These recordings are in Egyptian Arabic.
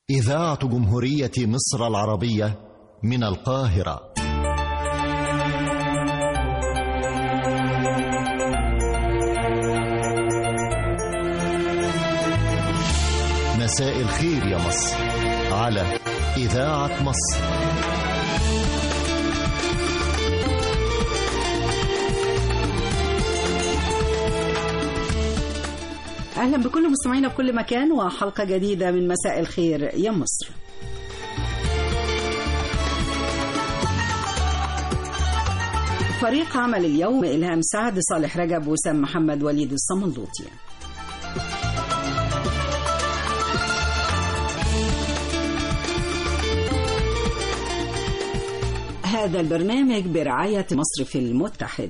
إذاعة جمهورية مصر العربية من القاهرة مساء الخير يا مصر على إذاعة مصر أهلا بكل مستمعينا في كل مكان وحلقة جديدة من مساء الخير يا مصر فريق عمل اليوم إلهام سعد صالح رجب وسام محمد وليد الصمندوطي هذا البرنامج برعاية مصرف المتحد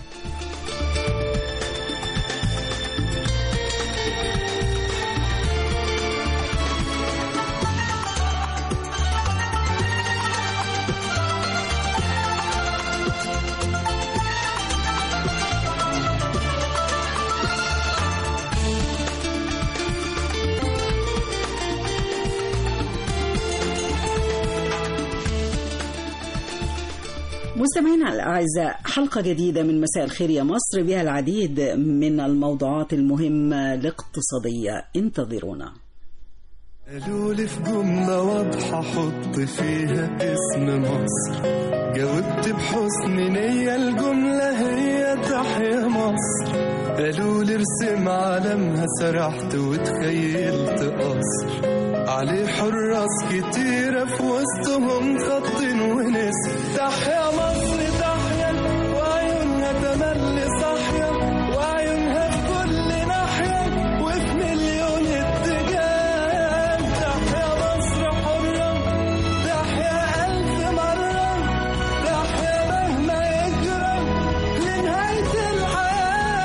مستمعينا الأعزاء حلقة جديدة من مساء الخير يا مصر بها العديد من الموضوعات المهمة الاقتصادية انتظرونا قالوا لي في جملة واضحة حط فيها اسم مصر جاوبت بحسن نية الجملة هي تحيا مصر قالوا لي ارسم علمها سرحت وتخيلت قصر عليه حراس كتيرة في وسطهم خط ونسر تحيا مصر تحيا وعيونها تملي صاحية وعيونها في كل ناحية وفي مليون اتجاه تحيا مصر حرة تحيا ألف مرة تحيا مهما يجرى لنهاية الحياة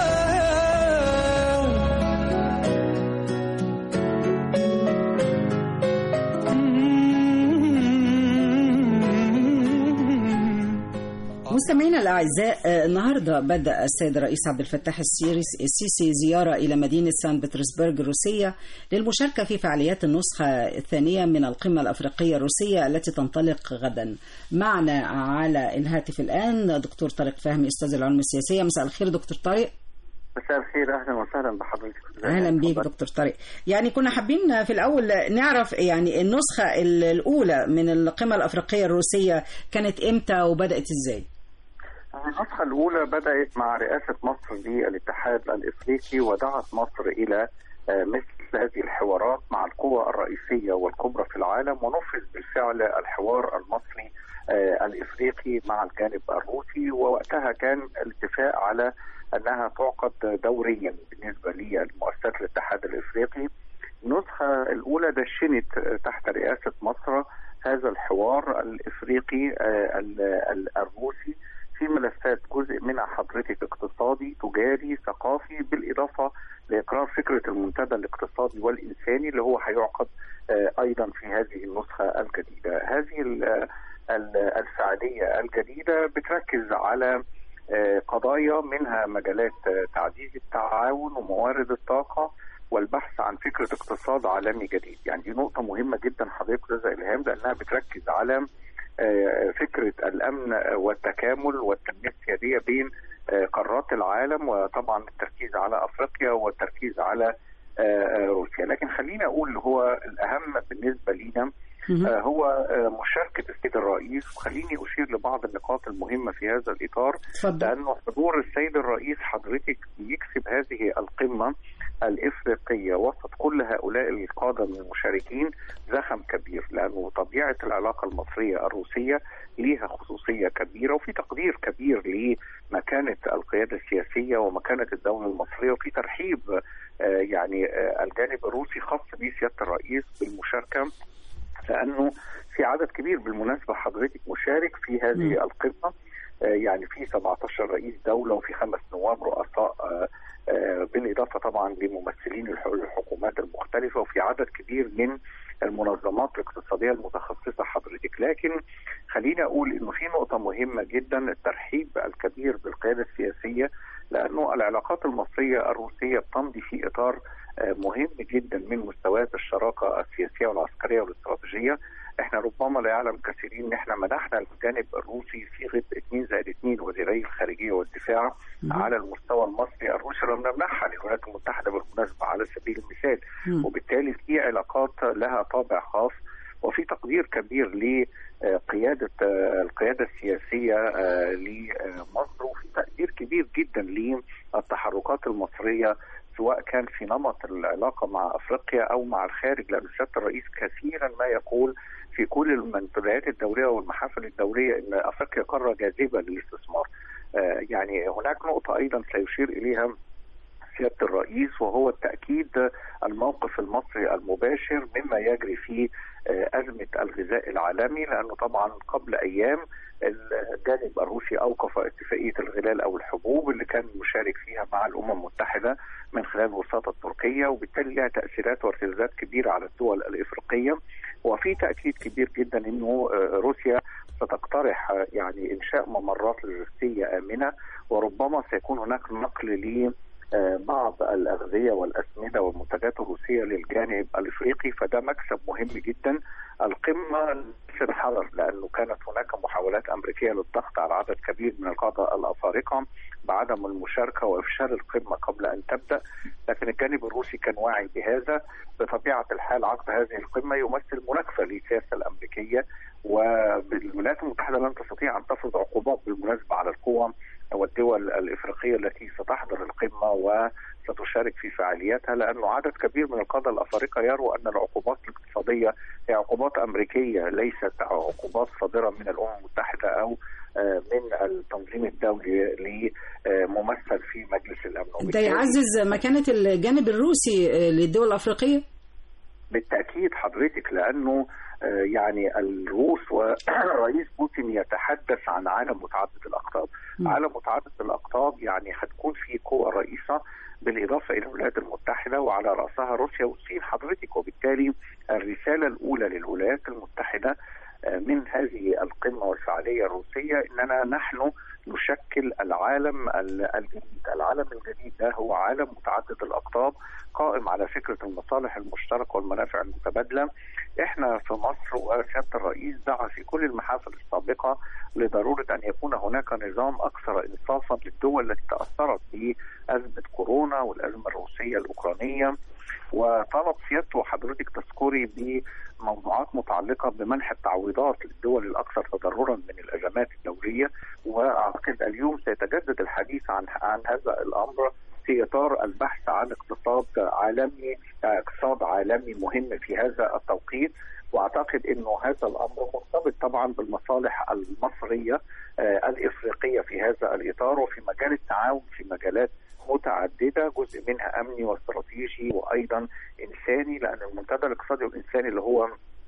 مستمعينا الأعزاء آه، النهاردة بدأ السيد الرئيس عبد الفتاح السيريس- السيسي زيارة إلى مدينة سان بطرسبرغ الروسية للمشاركة في فعاليات النسخة الثانية من القمة الأفريقية الروسية التي تنطلق غدا معنا على الهاتف الآن دكتور طارق فهمي أستاذ العلوم السياسية مساء الخير دكتور طارق مساء الخير اهلا وسهلا بحضرتك اهلا بيك اتفضل. دكتور طارق يعني كنا حابين في الاول نعرف يعني النسخه الاولى من القمه الافريقيه الروسيه كانت امتى وبدات ازاي النسخة الأولى بدأت مع رئاسة مصر للاتحاد الإفريقي ودعت مصر إلى آه، مثل هذه الحوارات مع القوى الرئيسية والكبرى في العالم ونفذ بالفعل الحوار المصري آه، الإفريقي مع الجانب الروسي ووقتها كان الاتفاق على أنها تعقد دوريا بالنسبة لمؤسسات الاتحاد الإفريقي النسخة الأولى دشنت تحت رئاسة مصر هذا الحوار الإفريقي آه، ال- ال- الروسي في ملفات جزء منها حضرتك اقتصادي تجاري ثقافي بالإضافة لإقرار فكرة المنتدى الاقتصادي والإنساني اللي هو هيعقد آه، أيضا في هذه النسخة الجديدة هذه ال- ال- الفعالية الجديدة بتركز على آه، قضايا منها مجالات آه، تعزيز التعاون وموارد الطاقة والبحث عن فكرة اقتصاد عالمي جديد يعني دي نقطة مهمة جدا حضرتك أستاذ إلهام لأنها بتركز على آه، فكرة الأمن والتكامل والتنمية السيادية بين آه، قارات العالم وطبعا التركيز على أفريقيا والتركيز على آه، آه، روسيا لكن خليني أقول هو الأهم بالنسبة لينا آه، هو آه، مشاركة السيد الرئيس وخليني أشير لبعض النقاط المهمة في هذا الإطار اتفضل لأنه حضور السيد الرئيس حضرتك يكسب هذه القمة الإفريقية وسط كل هؤلاء القادة من المشاركين زخم كبير لأنه طبيعة العلاقة المصرية الروسية ليها خصوصية كبيرة وفي تقدير كبير لمكانة القيادة السياسية ومكانة الدولة المصرية وفي ترحيب آه، يعني آه، الجانب الروسي خاص بسيادة الرئيس بالمشاركة لانه في عدد كبير بالمناسبه حضرتك مشارك في هذه القمه آه، يعني في 17 رئيس دوله وفي خمس نواب رؤساء آه، آه، بالاضافه طبعا لممثلين الح- الحكومات المختلفه وفي عدد كبير من المنظمات الاقتصاديه المتخصصه حضرتك لكن خليني اقول انه في نقطه مهمه جدا الترحيب الكبير بالقياده السياسيه لانه العلاقات المصريه الروسيه بتمضي في اطار مهم جدا من مستويات الشراكه السياسيه والعسكريه والاستراتيجيه احنا ربما لا يعلم كثيرين ان احنا منحنا الجانب الروسي صيغه 2 زائد 2 وزيري الخارجيه والدفاع مم. على المستوى المصري الروسي لم نمنحها للولايات المتحده بالمناسبه على سبيل المثال مم. وبالتالي في علاقات لها طابع خاص وفي تقدير كبير لقياده القياده السياسيه آه، لمصر وفي تقدير كبير جدا للتحركات المصريه سواء كان في نمط العلاقه مع افريقيا او مع الخارج لان سياده الرئيس كثيرا ما يقول في كل المنتديات الدوليه والمحافل الدوليه ان افريقيا قاره جاذبه للاستثمار. آه، يعني هناك نقطه ايضا سيشير اليها سياده الرئيس وهو التاكيد الموقف المصري المباشر مما يجري في آه، ازمه الغذاء العالمي لانه طبعا قبل ايام الجانب الروسي اوقف اتفاقيه الغلال او الحبوب اللي كان مشارك فيها مع الامم المتحده من خلال الوساطه التركيه وبالتالي لها تاثيرات وارتكازات كبيره على الدول الافريقيه وفي تاكيد كبير جدا انه آه، روسيا ستقترح آه، يعني انشاء ممرات لوجستيه امنه وربما سيكون هناك نقل ل آه، بعض الاغذيه والاسمده والمنتجات الروسيه للجانب الافريقي فده مكسب مهم جدا القمه في الحذر لانه كانت هناك محاولات امريكيه للضغط على عدد كبير من القاده الافارقه بعدم المشاركه وافشال القمه قبل ان تبدا لكن الجانب الروسي كان واعي بهذا بطبيعه الحال عقد هذه القمه يمثل مناكفه للسياسه الامريكيه والولايات المتحده لن تستطيع ان تفرض عقوبات بالمناسبه على القوى والدول الافريقيه التي ستحضر القمه وستشارك في فعالياتها لانه عدد كبير من القاده الافارقه يروا ان العقوبات الاقتصاديه هي عقوبات امريكيه ليست عقوبات صادره من الامم المتحده او آه، من التنظيم الدولي لممثل في مجلس الامن ده وبالتالي يعزز مكانة الجانب الروسي آه، للدول الأفريقية بالتاكيد حضرتك لانه آه، يعني الروس والرئيس بوتين يتحدث عن عالم متعدد الاقطاب مم. عالم متعدد الاقطاب يعني هتكون في قوى رئيسه بالاضافه الى الولايات المتحده وعلى راسها روسيا والصين حضرتك وبالتالي الرساله الاولى للولايات المتحده آه، من هذه القمه والفعاليه الروسيه اننا نحن نشكل العالم ال- الجديد، العالم الجديد ده هو عالم متعدد الاقطاب قائم على فكره المصالح المشتركه والمنافع المتبادله. احنا في مصر وسياده الرئيس دعا في كل المحافل السابقه لضروره ان يكون هناك نظام اكثر انصافا للدول التي تاثرت بازمه كورونا والازمه الروسيه الاوكرانيه وطلب سيادته وحضرتك تذكري بموضوعات متعلقه بمنح التعويضات للدول الاكثر تضررا من الازمات الدوليه واعتقد اليوم سيتجدد الحديث عن عن هذا الامر في اطار البحث عن اقتصاد عالمي اقتصاد عالمي مهم في هذا التوقيت واعتقد انه هذا الامر مرتبط طبعا بالمصالح المصريه آه، الافريقيه في هذا الاطار وفي مجال التعاون في مجالات متعدده جزء منها امني واستراتيجي وايضا انساني لان المنتدى الاقتصادي والانساني اللي هو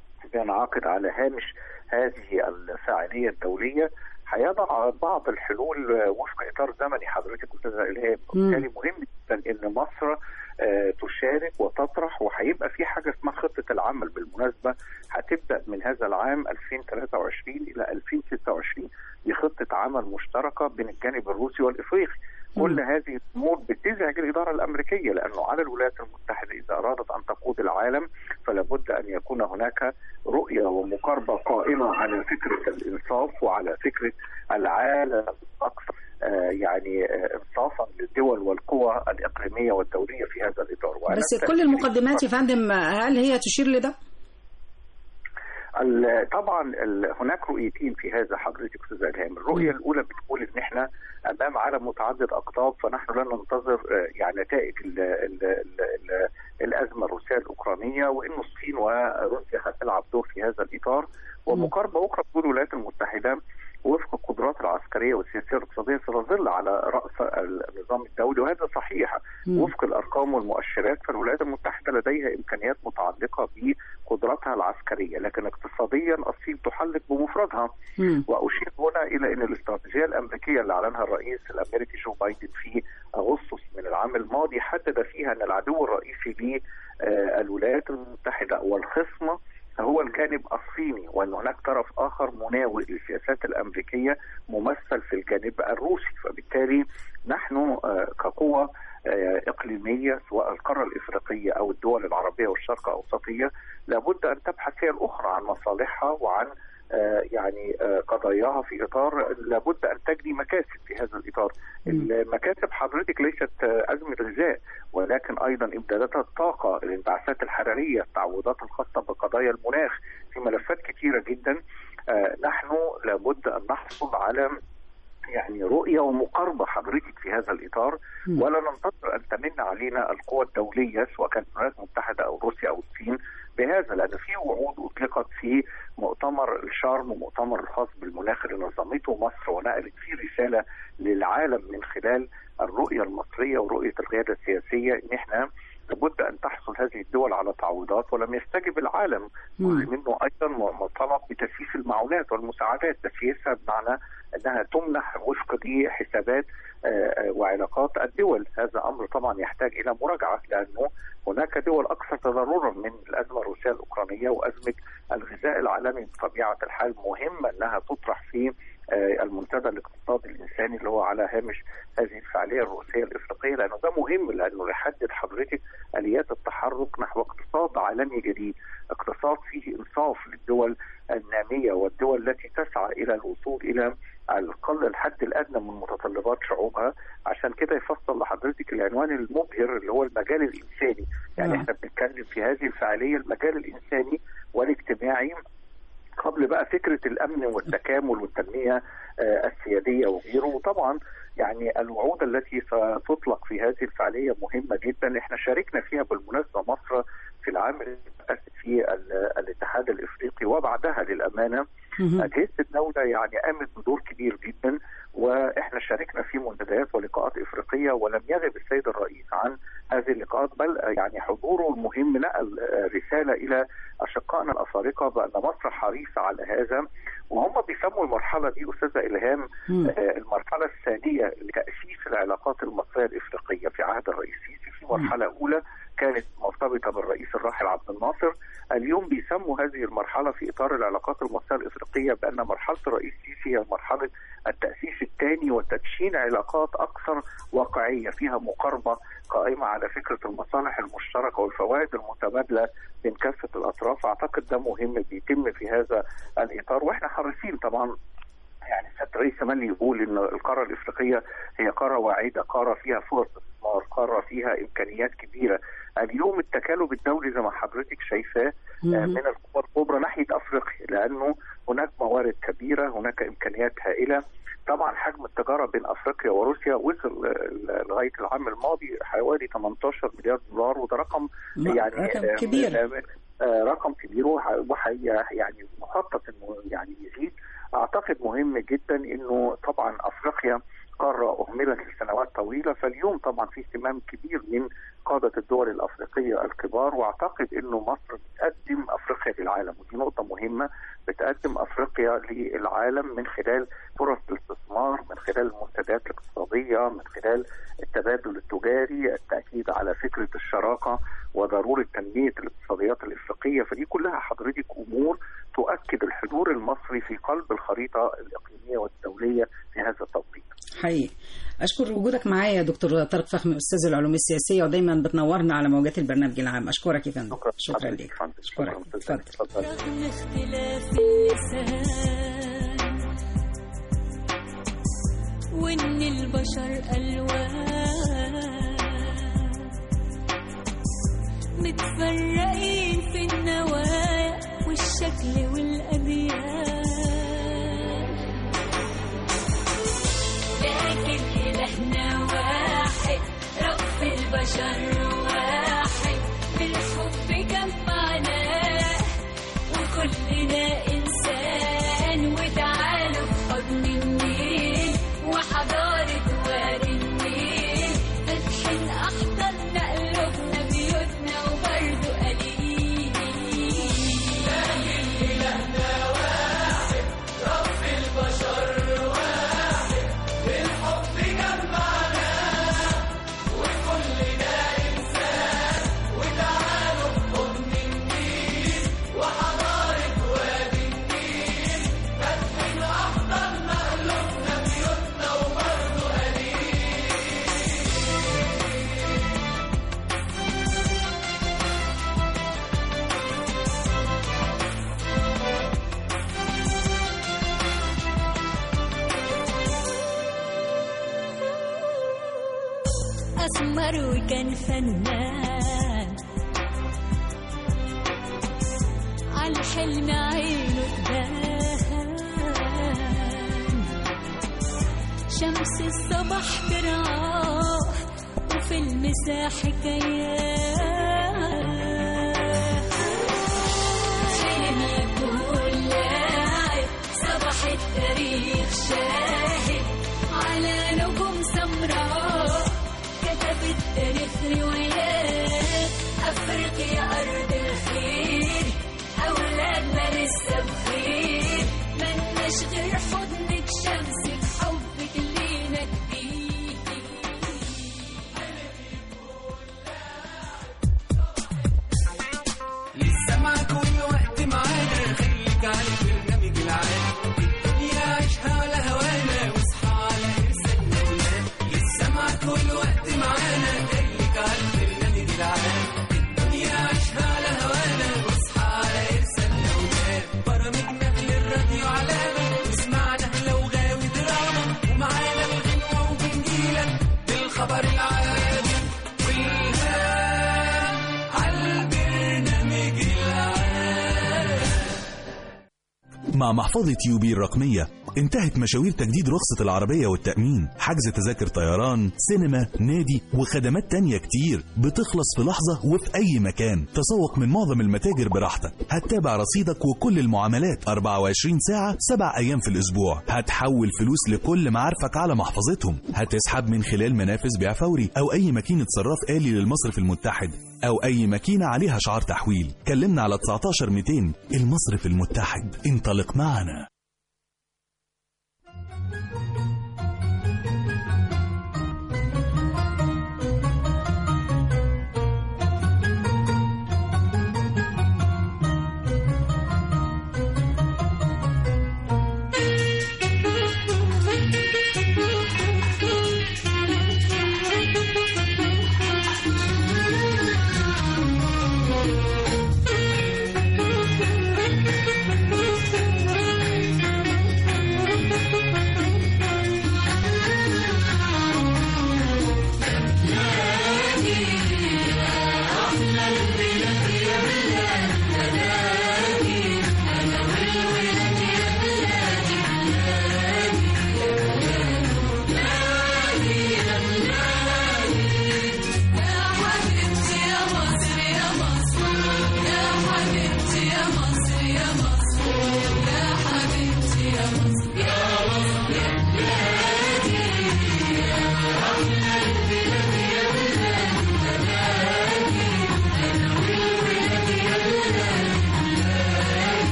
بينعقد على هامش هذه الفاعليه الدوليه هيضع بعض الحلول آه، وفق اطار زمني حضرتك استاذه الهام وبالتالي مهم جدا ان مصر آه، تشارك وتطرح وهيبقى في حاجه اسمها خطه العمل بالمناسبه هتبدا من هذا العام 2023 الى 2026 دي خطه عمل مشتركه بين الجانب الروسي والافريقي كل هذه الامور بتزعج الاداره الامريكيه لانه على الولايات المتحده اذا ارادت ان تقود العالم فلا بد ان يكون هناك رؤيه ومقاربه قائمه على فكره الانصاف وعلى فكره العالم اكثر آه، يعني آه، انصافا للدول والقوى الاقليميه والدوليه في هذا الاطار وأنا بس أتأكد كل المقدمات يا فندم هل هي تشير لده؟ ال- طبعا ال- هناك رؤيتين في هذا حضرتك استاذ الهام، الرؤيه الاولى بتقول ان احنا امام عالم متعدد اقطاب فنحن لا ننتظر آه، يعني نتائج ال ال ال ال الازمه الروسيه الاوكرانيه وان الصين وروسيا هتلعب دور في هذا الاطار ومقاربه اخرى تقول الولايات المتحده وفق القدرات العسكريه والسياسيه والاقتصاديه ستظل على راس النظام الدولي وهذا صحيح مم. وفق الارقام والمؤشرات فالولايات المتحده لديها امكانيات متعلقه بقدراتها العسكريه لكن اقتصاديا الصين تحلق بمفردها مم. واشير هنا الى ان الاستراتيجيه الامريكيه اللي اعلنها الرئيس الامريكي جو بايدن في اغسطس من العام الماضي حدد فيها ان العدو الرئيسي للولايات المتحده والخصمه هو الجانب الصيني وان هناك طرف اخر مناوئ للسياسات الامريكيه ممثل في الجانب الروسي فبالتالي نحن آه، كقوه آه، اقليميه سواء القاره الافريقيه او الدول العربيه والشرق الاوسطيه لابد ان تبحث هي الاخرى عن مصالحها وعن آه، يعني آه، قضاياها في اطار لابد ان تجني مكاسب في هذا الاطار. المكاسب حضرتك ليست آه، ازمه غذاء ولكن ايضا امدادات الطاقه، الانبعاثات الحراريه، التعويضات الخاصه بقضايا المناخ في ملفات كثيره جدا آه، نحن لابد ان نحصل على يعني رؤيه ومقاربه حضرتك في هذا الاطار مم. ولا ننتظر ان تمن علينا القوى الدوليه سواء كانت الولايات المتحده او روسيا او الصين بهذا لان في وعود اطلقت في مؤتمر الشرم ومؤتمر الخاص بالمناخ اللي نظمته مصر ونقلت فيه رساله للعالم من خلال الرؤيه المصريه ورؤيه القياده السياسيه ان احنا لابد ان تحصل هذه الدول على تعويضات ولم يستجب العالم مم. منه ايضا مطالب بتسييس المعونات والمساعدات تسييسها بمعنى انها تمنح وفق دي حسابات آه، آه، وعلاقات الدول هذا امر طبعا يحتاج الى مراجعه لانه هناك دول اكثر تضررا من الازمه الروسيه الاوكرانيه وازمه الغذاء العالمي بطبيعه الحال مهم انها تطرح في آه، المنتدى الاقتصادي الانساني اللي هو على هامش هذه الفعاليه الروسيه الافريقيه لانه ده مهم لانه يحدد حضرتك اليات التحرك نحو اقتصاد عالمي جديد، اقتصاد فيه انصاف للدول الناميه والدول التي تسعى الى الوصول الى الاقل الحد الادنى من متطلبات شعوبها عشان كده يفصل لحضرتك العنوان المبهر اللي هو المجال الانساني يعني آه. احنا بنتكلم في هذه الفعاليه المجال الانساني والاجتماعي قبل بقى فكره الامن والتكامل والتنميه آه، السياديه وغيره وطبعا يعني الوعود التي ستطلق في هذه الفعاليه مهمه جدا احنا شاركنا فيها بالمناسبه مصر في العام اللي فات في ال- الاتحاد الافريقي وبعدها للامانه مهم. اجهزه الدوله يعني قامت بدور كبير جدا واحنا شاركنا في منتديات ولقاءات افريقيه ولم يغب السيد الرئيس عن هذه اللقاءات بل يعني حضوره المهم نقل آه، رساله الى اشقائنا الافارقه بان مصر حريصه على هذا وهم بيسموا المرحله دي استاذه الهام مم. آه، المرحله الثانيه لتاسيس العلاقات المصريه الافريقيه في عهد الرئيس السيسي في مرحله اولى كانت مرتبطه بالرئيس الراحل عبد الناصر اليوم بيسموا هذه المرحله في اطار العلاقات المصريه الافريقيه بان مرحله الرئيس السيسي هي مرحله التاسيس الثاني وتدشين علاقات اكثر واقعيه فيها مقاربه قائمه على فكره المصالح المشتركه والفوائد المتبادله بين كافه الاطراف اعتقد ده مهم بيتم في هذا الاطار واحنا حريصين طبعا يعني سياده الرئيس كمان يقول ان القاره الافريقيه هي قاره واعده، قاره فيها فرص استثمار، قاره فيها امكانيات كبيره. اليوم التكالب الدولي زي ما حضرتك شايفاه آه، مهم. من القوى الكبرى ناحيه افريقيا لانه هناك موارد كبيره، هناك امكانيات هائله. طبعا حجم التجاره بين افريقيا وروسيا وصل آه، لغايه العام الماضي حوالي 18 مليار دولار وده رقم لا، يعني رقم آه، كبير. آه، آه، رقم كبير وح- وحي يعني مخطط انه يعني يزيد اعتقد مهم جدا انه طبعا افريقيا قاره اهملت لسنوات طويله فاليوم طبعا في اهتمام كبير من قاده الدول الافريقيه الكبار واعتقد انه مصر بتقدم افريقيا للعالم ودي نقطه مهمه بتقدم افريقيا للعالم من خلال فرص الاستثمار من خلال المنتديات الاقتصاديه من خلال التبادل التجاري التاكيد على فكره الشراكه وضروره تنميه الاقتصاديات الافريقيه فدي كلها حضرتك امور تؤكد الحضور المصري في قلب الخريطه الاقليميه والدوليه في هذا التوقيت. حقيقي أشكر وجودك معايا يا دكتور طارق فخمي أستاذ العلوم السياسية ودايما بتنورنا على موجات البرنامج العام أشكرك يا فندم شكرا شكرا حضرتك لك يا فندم. أشكرك شكرا اتفضل اتفضل. رغم اختلاف اللسان وإن البشر ألوان متفرقين في النوايا والشكل والأديان لكن إلهنا واحد رب البشر واحد بالحب جمعنا وكلنا إنسان وتعالوا في حضن النيل وحضارة وادي النيل فاتحين أحضاننا قلوبنا بيوتنا وبرضه قليل أسمر وكان فنان عالحلم عينه تبان شمس الصبح ترعاه وفي المساح حكايات حلم يكون لاعب صباح التاريخ شاهد على نجوم سمراء كتب التاريخ روايات أفريقيا أرض الخير أولادنا لسه بخير ملناش غير حضنك شمسك حبك لينا كبير لسه معاك كل وقت معانا خليك على البرنامج العام الدنيا عيشها على هوانا واصحى على ارسالنا ونام لسه معاك كل وقت معانا خليك على البرنامج العام الدنيا عيشها على هوانا واصحى على ارسالنا ونام برامجنا للراديو علامة واسمعنا لو غاوي دراما ومعانا الغنوة وبنجيلك بالخبر العادي والهام عالبرنامج العام مع محفظة يوبي الرقمية انتهت مشاوير تجديد رخصة العربية والتأمين حجز تذاكر طيران سينما نادي وخدمات تانية كتير بتخلص في لحظة وفي أي مكان تسوق من معظم المتاجر براحتك هتتابع رصيدك وكل المعاملات 24 ساعة 7 أيام في الأسبوع هتحول فلوس لكل معارفك على محفظتهم هتسحب من خلال منافذ بيع فوري أو أي ماكينة صراف آلي للمصرف المتحد أو أي ماكينة عليها شعار تحويل كلمنا على 19 200 المصرف المتحد انطلق معنا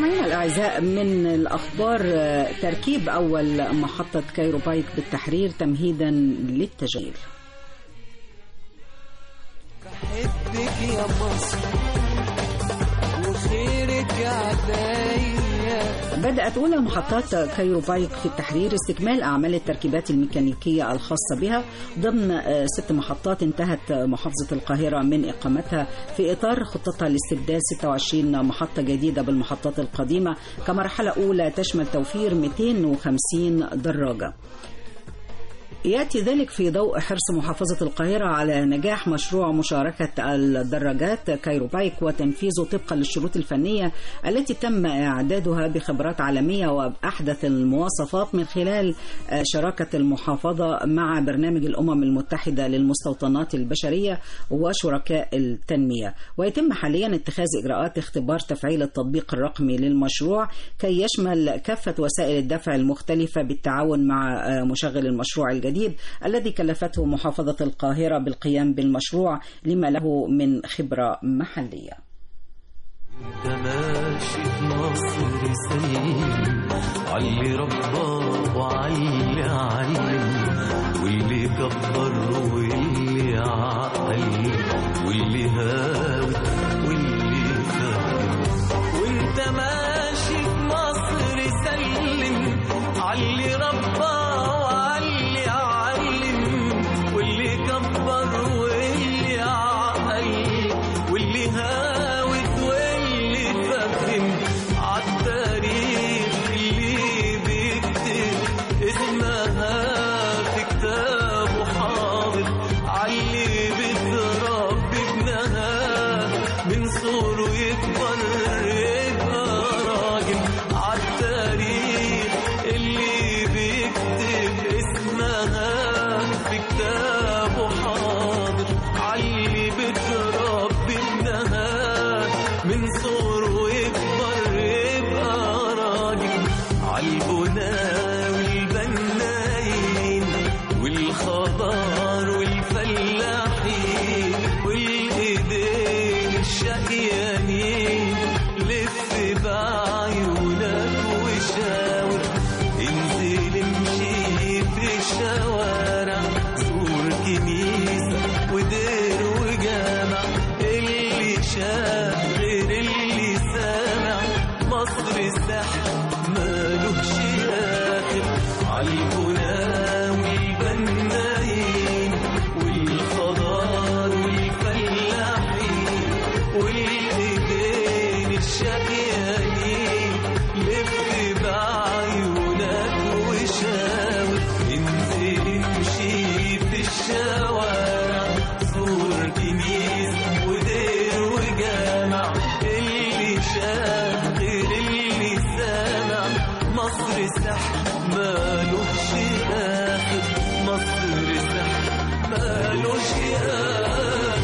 مستمعينا الأعزاء من الأخبار آه، تركيب أول محطة كايرو بايك بالتحرير تمهيدا للتجميل بحبك يا مصر وخيرك عليا بدأت أولى محطات كايرو بايك في التحرير استكمال أعمال التركيبات الميكانيكية الخاصة بها ضمن آه، ست محطات انتهت محافظة القاهرة من إقامتها في إطار خطتها لاستبدال 26 محطة جديدة بالمحطات القديمة كمرحلة أولى تشمل توفير 250 دراجة ياتي ذلك في ضوء حرص محافظه القاهره على نجاح مشروع مشاركه الدراجات كايرو بايك وتنفيذه طبقا للشروط الفنيه التي تم اعدادها بخبرات عالميه وباحدث المواصفات من خلال آه، شراكه المحافظه مع برنامج الامم المتحده للمستوطنات البشريه وشركاء التنميه ويتم حاليا اتخاذ اجراءات اختبار تفعيل التطبيق الرقمي للمشروع كي يشمل كافه وسائل الدفع المختلفه بالتعاون مع آه، مشغل المشروع الجديد الذي كلفته محافظه القاهره بالقيام بالمشروع لما له من خبره محليه ده ماشي في مصر سليم علي رباه وعلي علم واللي كبر واللي عقل واللي هاوي واللي فهم وانت ماشي في مصر سلم علي رباه وعلي علم واللي كبر واللي عقل واللي هاوت واللي فهم عالتاريخ اللي بيكتب اسمها في كتابه حاضر علي بتربي ابنها من صغره يكبر يبقى راجل عالتاريخ اللي بيكتب اسمها في كتابه حاضر علي بتربي ابنها من صغره يكبر يبقى راجل عالبناء والبنايين والخضار والفلاحين والايدين الشقيانين لف بعيونك وشاور انزل امشي في الشوارع زور كنيسة ودير وجامع اللي شاف غير اللي سامع مصر سحر مالوش آخر عالبناء والبنايين والخضار والفلاحين والايدين الشقيانين لف بعيونك وشاور انزل امشي في الشوارع زور كنيسة ودير وجامع اللي شاف غير اللي سامع مصر سحر مالوش آخر مصر سحر مالوش آخر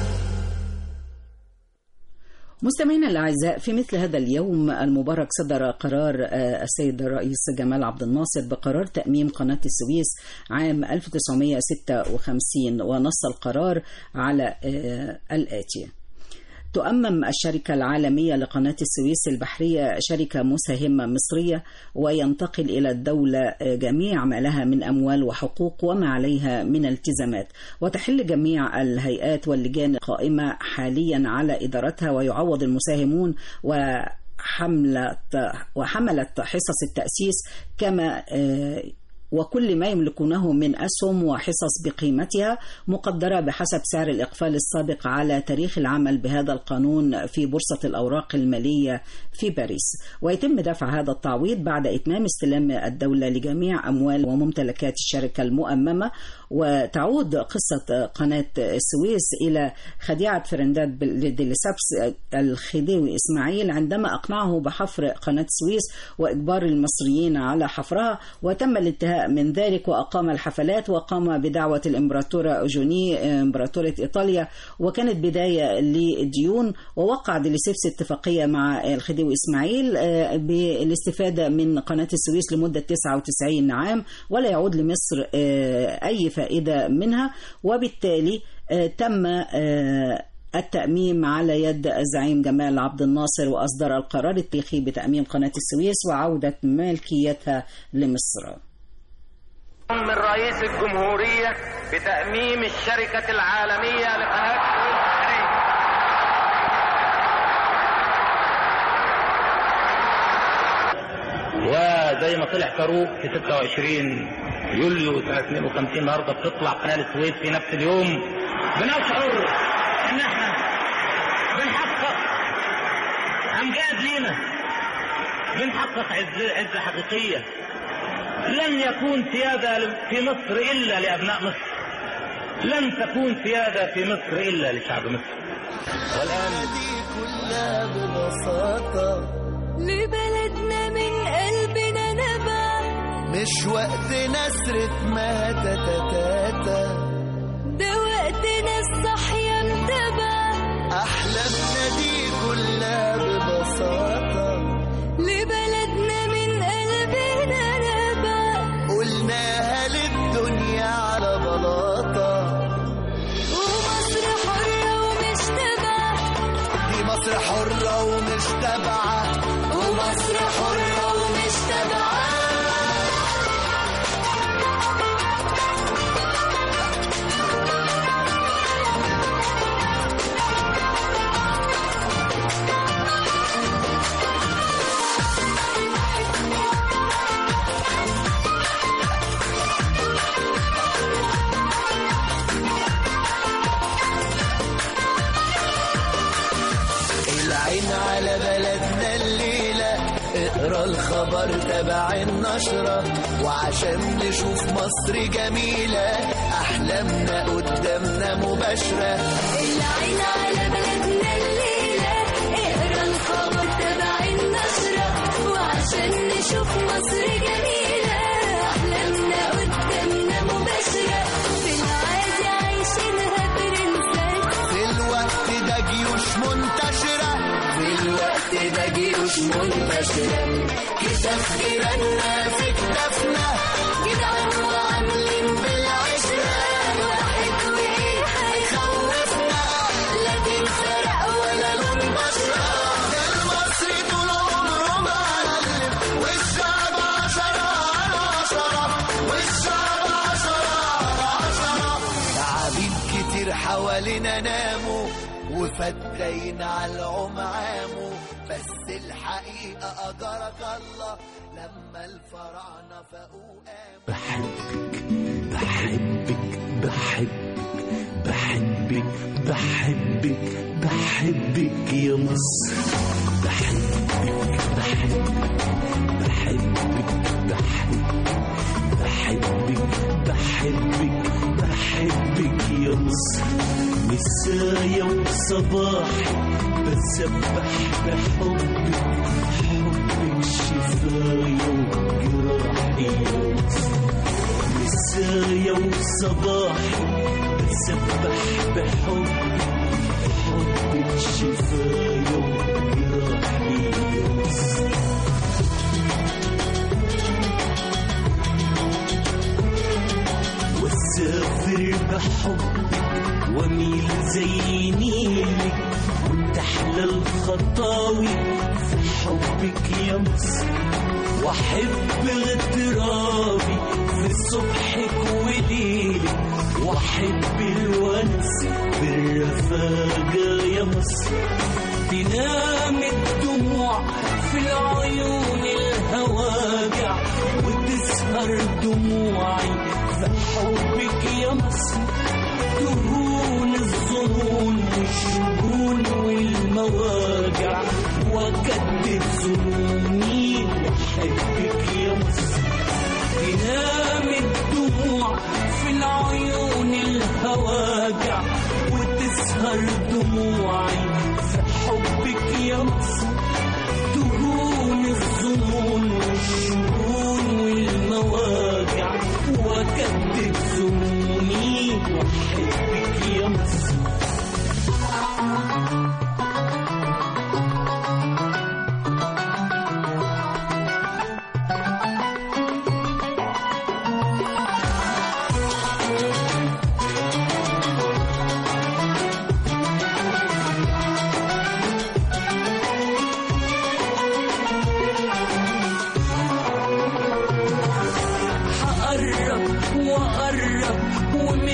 مستمعينا الاعزاء في مثل هذا اليوم المبارك صدر قرار آه، السيد الرئيس جمال عبد الناصر بقرار تأميم قناة السويس عام 1956 ونص القرار على آه، الآتي تؤمم الشركة العالمية لقناة السويس البحرية شركة مساهمة مصرية وينتقل إلى الدولة جميع ما لها من أموال وحقوق وما عليها من التزامات وتحل جميع الهيئات واللجان القائمة حاليا على إدارتها ويعوض المساهمون وحملة وحملة حصص التأسيس كما آه، وكل ما يملكونه من أسهم وحصص بقيمتها مقدرة بحسب سعر الإقفال السابق على تاريخ العمل بهذا القانون في بورصة الأوراق المالية في باريس ويتم دفع هذا التعويض بعد إتمام استلام الدولة لجميع أموال وممتلكات الشركة المؤممة وتعود قصة قناة السويس إلى خديعة فرنداد ديليسابس الخديوي إسماعيل عندما أقنعه بحفر قناة السويس وإجبار المصريين على حفرها وتم الانتهاء من ذلك وأقام الحفلات وقام بدعوة الإمبراطورة أوجوني إمبراطورة إيطاليا وكانت بداية للديون ووقع ديليسيبس اتفاقية مع الخديوي إسماعيل آه، بالاستفادة من قناة السويس لمدة 99 عام ولا يعود لمصر آه، أي فائدة منها وبالتالي آه، تم آه، التأميم على يد الزعيم جمال عبد الناصر وأصدر القرار التاريخي بتأميم قناة السويس وعودة ملكيتها لمصر من رئيس الجمهورية بتأميم الشركة العالمية لقناة السويس البحرية وزي ما طلع فاروق في 26 يوليو سنة 52 النهارده بتطلع قناة السويس في نفس اليوم بنشعر ان احنا بنحقق امجاد لينا بنحقق عز عزة حقيقية لن يكون سيادة في مصر إلا لأبناء مصر لن تكون سيادة في مصر إلا لشعب مصر والآن كلها ببساطة لبلدنا من قلبنا نبع مش وقت نسرة ما تتتاتا ده وقتنا الصحية متبع أحلامنا دي كلها ببساطة لبلدنا من قلبنا نبع قلناها للدنيا على بلاطة ومصر حرة ومش تبع دي مصر حرة ومش تابعة ومصر حرة ومش تبع العين على بلدنا الليلة اقرا الخبر تبع النشرة وعشان نشوف مصر جميلة أحلامنا قدامنا مباشرة العين على بلدنا الليلة اقرا الخبر تبع النشرة وعشان نشوف مصر جميلة أحلامنا قدامنا مباشرة في العادي عايشينها برنسات في الوقت ده جيوش منتشرة في الوقت ده جيوش منتشرة كتاف جيراننا في كتافنا جدعان وعاملين بالعشرة واحد وإيه هيخوفنا لكن فرق ولا لون بشرة المصري طول عمره معلم والشعب عشرة على عشرة والشعب عشرة على عشرة تعابين كتير حوالينا ناموا وفتاين على العمعامو بس الحقيقة أجرك الله لما الفراعنة فاقوا قاموا بحبك بحبك بحبك بحبك بحبك بحبك يا مصر بحبك بحبك بحبك بحبك بحبك بحبك بحبك يا مصر مسايا وصباحي بسبح بحبك حبك شفايا وجراحي يا مصر مسايا وصباحي بسبح بحبك حبك شفايا وجراحي يا مصر واسافر بحبك واميل زي نيلك وتحلى الخطاوي في حبك يا مصر واحب اغترابي في صبحك وليلك واحب الونس بالرفاقة يا مصر تنام الدموع في العيون الهواجع وتسهر دموعي في حبك يا مصر تهون الظنون والشجون والمواجع وكدب ظنوني واحبك يا مصر تنام الدموع في العيون الهواجع وتسهر دموعي في حبك يا مصر تهون الظنون والشجون والمواجع وكدب ظنوني واحبك يا مصر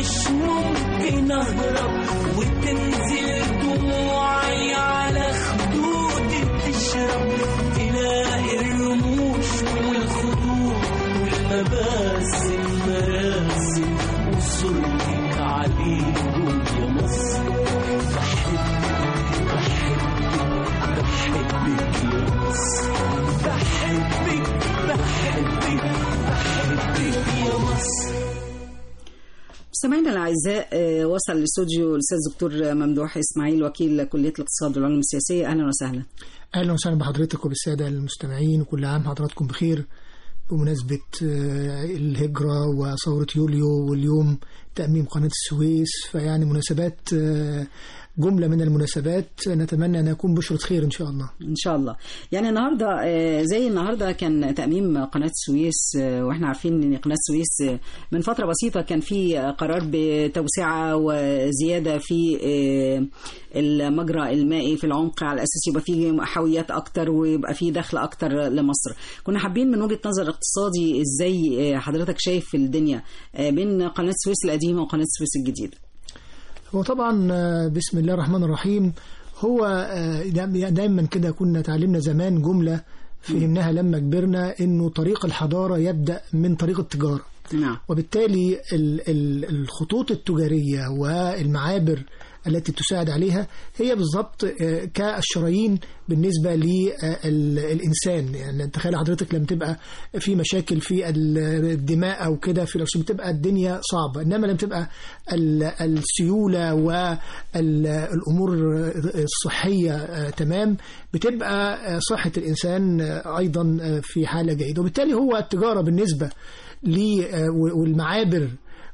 مش ممكن اهرب وتنزل دموعي على خدودي تشرب تلاقي الرموش والخدود والمباسم مراسم وصورتك عليهم يا مصر بحبك بحبك بحبك يا مصر بحبك بحبك بحبك يا مصر مستمعينا الاعزاء آه، وصل الاستوديو الاستاذ دكتور ممدوح اسماعيل وكيل كليه الاقتصاد والعلوم السياسيه اهلا وسهلا اهلا وسهلا بحضرتك وبالساده المستمعين وكل عام حضراتكم بخير بمناسبة آه، الهجرة وثورة يوليو واليوم تأميم قناة السويس فيعني مناسبات آه، جملة من المناسبات نتمنى أن يكون بشرة خير إن شاء الله ان شاء الله يعني النهارده آه، زي النهارده كان تاميم قناه السويس آه، واحنا عارفين ان قناه السويس آه، من فتره بسيطه كان في آه، قرار بتوسعه وزياده في آه، المجرى المائي في العمق على اساس يبقى فيه حاويات اكتر ويبقى فيه دخل اكتر لمصر كنا حابين من وجهه نظر اقتصادي ازاي آه، حضرتك شايف الدنيا آه، بين قناه السويس القديمه وقناه السويس الجديده هو طبعا آه، بسم الله الرحمن الرحيم هو آه، دا- دايما كده كنا تعلمنا زمان جملة فهمناها لما كبرنا انه طريق الحضارة يبدأ من طريق التجارة نعم وبالتالي ال- ال- الخطوط التجارية والمعابر التي تساعد عليها هي بالضبط آه، كالشرايين بالنسبة للإنسان يعني تخيل حضرتك لما تبقى في مشاكل في ال- الدماء أو كده في الأكسجين بتبقى الدنيا صعبة إنما لما تبقى ال- السيولة والأمور الصحية آه، تمام بتبقى آه، صحة الإنسان آه، أيضا آه، في حالة جيدة وبالتالي هو التجارة بالنسبة لي آه، والمعابر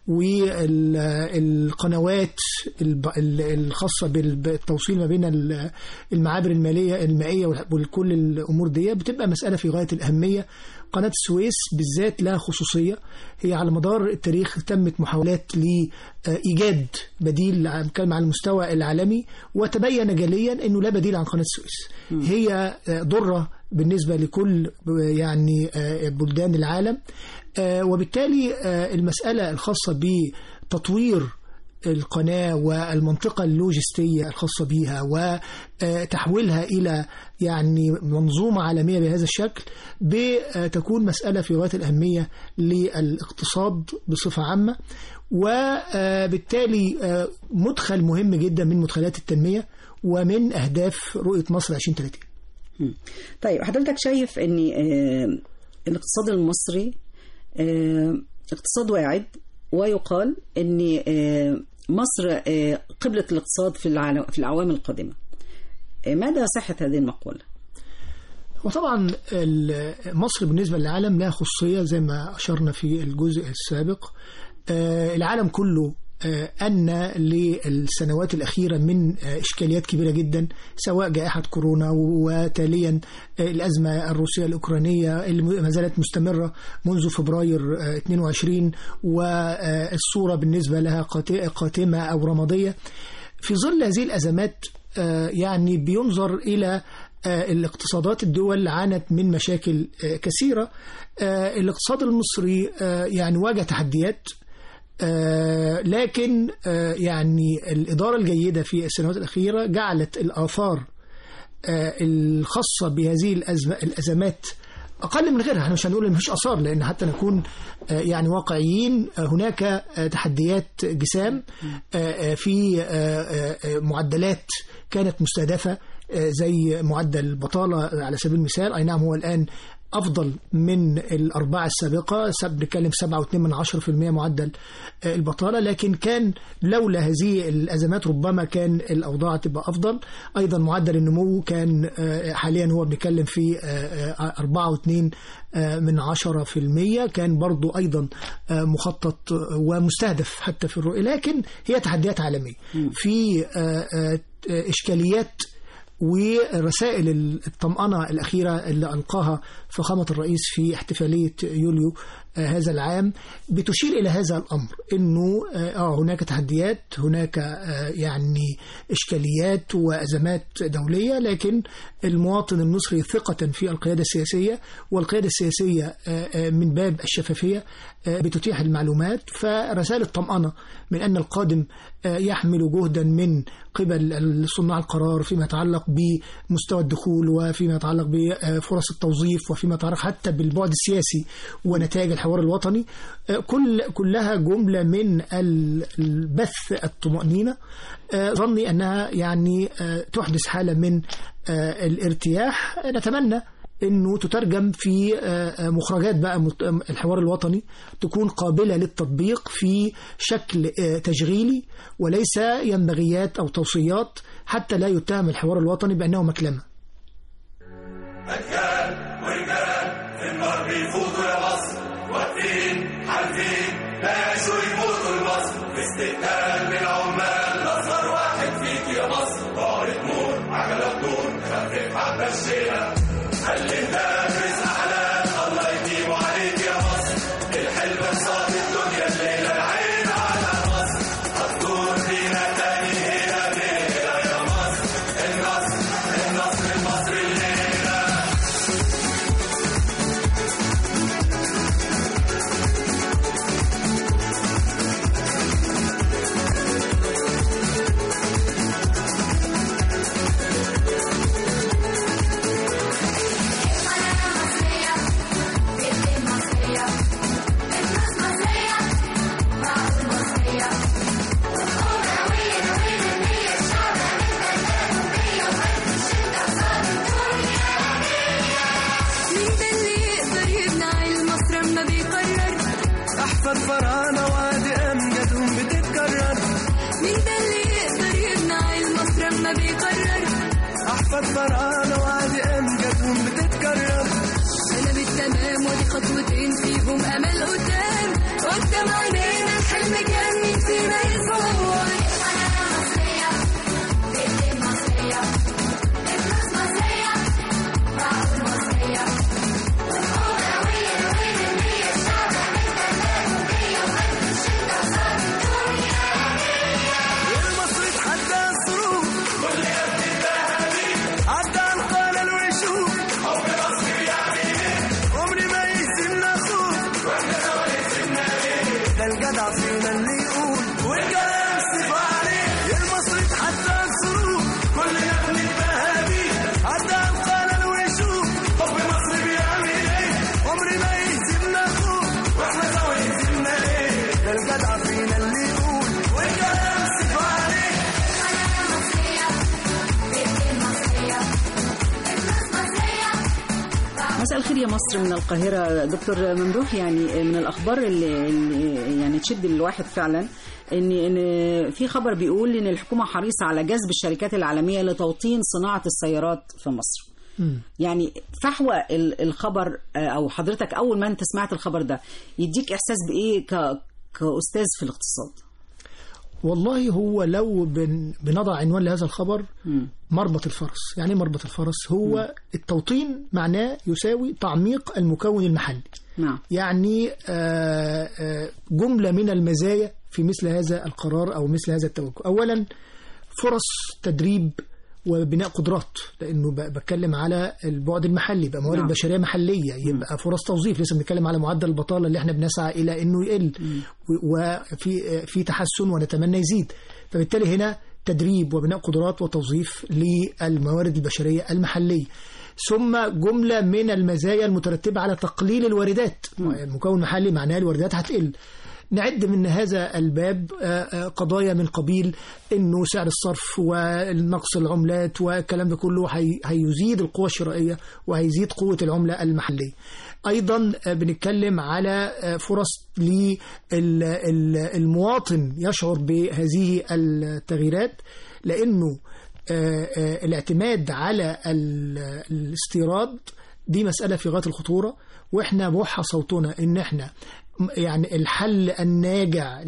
والقنوات الب- ال- الخاصة بال- بالتوصيل ما بين ال- المعابر المالية المائية والح- وكل الأمور دي بتبقى مسألة في غاية الأهمية قناة السويس بالذات لها خصوصية هي على مدار التاريخ تمت محاولات لإيجاد بديل عن- كان على المستوى العالمي وتبين جليا أنه لا بديل عن قناة السويس هي آه، ضرة بالنسبة لكل آه، يعني آه، بلدان العالم آه، وبالتالي آه، المسألة الخاصة بتطوير القناة والمنطقة اللوجستية الخاصة بها وتحويلها إلى يعني منظومة عالمية بهذا الشكل بتكون مسألة في غاية الأهمية للاقتصاد بصفة عامة وبالتالي آه، مدخل مهم جدا من مدخلات التنمية ومن أهداف رؤية مصر 2030 مم. طيب حضرتك شايف ان آه، الاقتصاد المصري آه، اقتصاد واعد ويقال ان آه، مصر آه، قبلة الاقتصاد في العالم في الاعوام القادمة آه، مدى صحة هذه المقولة؟ وطبعا ال- مصر بالنسبة للعالم لها خصوصية زي ما أشرنا في الجزء السابق آه، العالم كله آه، أن للسنوات الأخيرة من آه، إشكاليات كبيرة جدا سواء جائحة كورونا وتاليا آه، الأزمة الروسية الأوكرانية اللي ما زالت مستمرة منذ فبراير آه، 22 والصورة بالنسبة لها قات- قاتمة أو رمادية في ظل هذه الأزمات آه، يعني بينظر إلى آه، الاقتصادات الدول عانت من مشاكل آه، كثيرة آه، الاقتصاد المصري آه، يعني واجه تحديات آه، لكن آه، يعني الإدارة الجيدة في السنوات الأخيرة جعلت الآثار آه، الخاصة بهذه الأزمة الأزمات أقل من غيرها احنا مش هنقول إن مفيش آثار لأن حتى نكون آه، يعني واقعيين آه، هناك آه، تحديات جسام آه، آه، في آه، آه، آه، معدلات كانت مستهدفة آه، زي معدل البطالة على سبيل المثال أي نعم هو الآن أفضل من الأربعة السابقة سب- بنتكلم 7.2 من 10% معدل آه، البطالة لكن كان لولا هذه الأزمات ربما كان الأوضاع تبقى أفضل أيضا معدل النمو كان آه، حاليا هو بنتكلم في آه، آه، 4.2 آه، من 10% كان برضو أيضا آه، مخطط ومستهدف حتى في الرؤية لكن هي تحديات عالمية في آه، آه، إشكاليات ورسائل الطمأنة الأخيرة اللي ألقاها فخامة الرئيس في احتفالية يوليو آه، هذا العام بتشير إلى هذا الأمر أنه آه هناك تحديات هناك آه يعني إشكاليات وأزمات دولية لكن المواطن المصري ثقة في القيادة السياسية والقيادة السياسية آه، آه، من باب الشفافية آه، بتتيح المعلومات فرسائل الطمأنة من أن القادم آه، يحمل جهدا من قبل صناع القرار فيما يتعلق بمستوى الدخول وفيما يتعلق بفرص التوظيف وفيما يتعلق حتى بالبعد السياسي ونتائج الحوار الوطني آه، كل كلها جملة من ال- البث الطمأنينة آه، ظني أنها يعني آه، تحدث حالة من آه، الارتياح نتمنى انه تترجم في آه، آه، مخرجات بقى مت- الحوار الوطني تكون قابله للتطبيق في شكل آه، تشغيلي وليس ينبغيات او توصيات حتى لا يتهم الحوار الوطني بانه مكلمه. أجيال ورجال في النار بيفوتوا يا مصر واقفين حالفين لا يعيشوا يموتوا لمصر في استقبال من عمال أصغر واحد فيك يا مصر ظهر تمور عجلة بدون خفف حبة الشيلة خلي الناس رزق حلال الله يديمه عليك يا مصر الحلم قصاد الدنيا الليلة العين على مصر هتدور بينا تاني هنا بينا يا مصر النصر النصر المصري الليلة مين ده اللي يقدر يمنع المصر اما بيقرر احفاد فراعنه وادي امجادهم بتتكرر مين ده اللي يقدر يمنع المصر اما بيقرر احفاد فراعنه وادي امجادهم بتتكرر انا بالتمام ودي خطوتين فيهم امل قدام قدام عينينا الحلم كان مين فينا يصور المصري اتحدى الظروف كل يا ابني ذهبي عدى القلل ويشوف حب مصر بيعمل ايه عمري ما يهزمنا خوف واحنا سوا يهزمنا ايه ده الجدع فينا اللي يقول والكلام سيف عليه المصري اتحدى الظروف كل يا ابني ذهبي عدى القلل ويشوف حب مصر بيعمل ايه عمري ما يهزمنا خوف واحنا سوا يهزمنا ايه ده الجدع فينا اللي يقول والكلام سيف عليه مساء الخير يا مصر من القاهرة دكتور ممدوح يعني من الأخبار اللي, اللي يعني تشد الواحد فعلا إن إن في خبر بيقول إن الحكومة حريصة على جذب الشركات العالمية لتوطين صناعة السيارات في مصر. يعني فحوى ال- الخبر آه، أو حضرتك أول ما أنت سمعت الخبر ده يديك إحساس بإيه ك كأستاذ في الاقتصاد؟ والله هو لو بن بنضع عنوان لهذا الخبر مربط الفرس يعني إيه مربط الفرس هو التوطين معناه يساوي تعميق المكون المحلي نعم يعني آه، آه، جملة من المزايا في مثل هذا القرار أو مثل هذا التوجه أولا فرص تدريب وبناء قدرات لانه ب- بتكلم على البعد المحلي يبقى موارد نعم. بشريه محليه يبقى فرص توظيف لسه بنتكلم على معدل البطاله اللي احنا بنسعى الى انه يقل و- وفي في تحسن ونتمنى يزيد فبالتالي هنا تدريب وبناء قدرات وتوظيف للموارد البشريه المحليه ثم جمله من المزايا المترتبه على تقليل الواردات المكون المحلي معناه الواردات هتقل نعد من هذا الباب آه، آه، قضايا من قبيل انه سعر الصرف والنقص العملات والكلام ده كله هي- هيزيد القوة الشرائية وهيزيد قوة العملة المحلية ايضا آه، بنتكلم على آه، فرص للمواطن يشعر بهذه التغييرات لانه آه، آه، الاعتماد على ال- الاستيراد دي مسألة في غاية الخطورة واحنا بوحى صوتنا ان احنا م- يعني الحل الناجع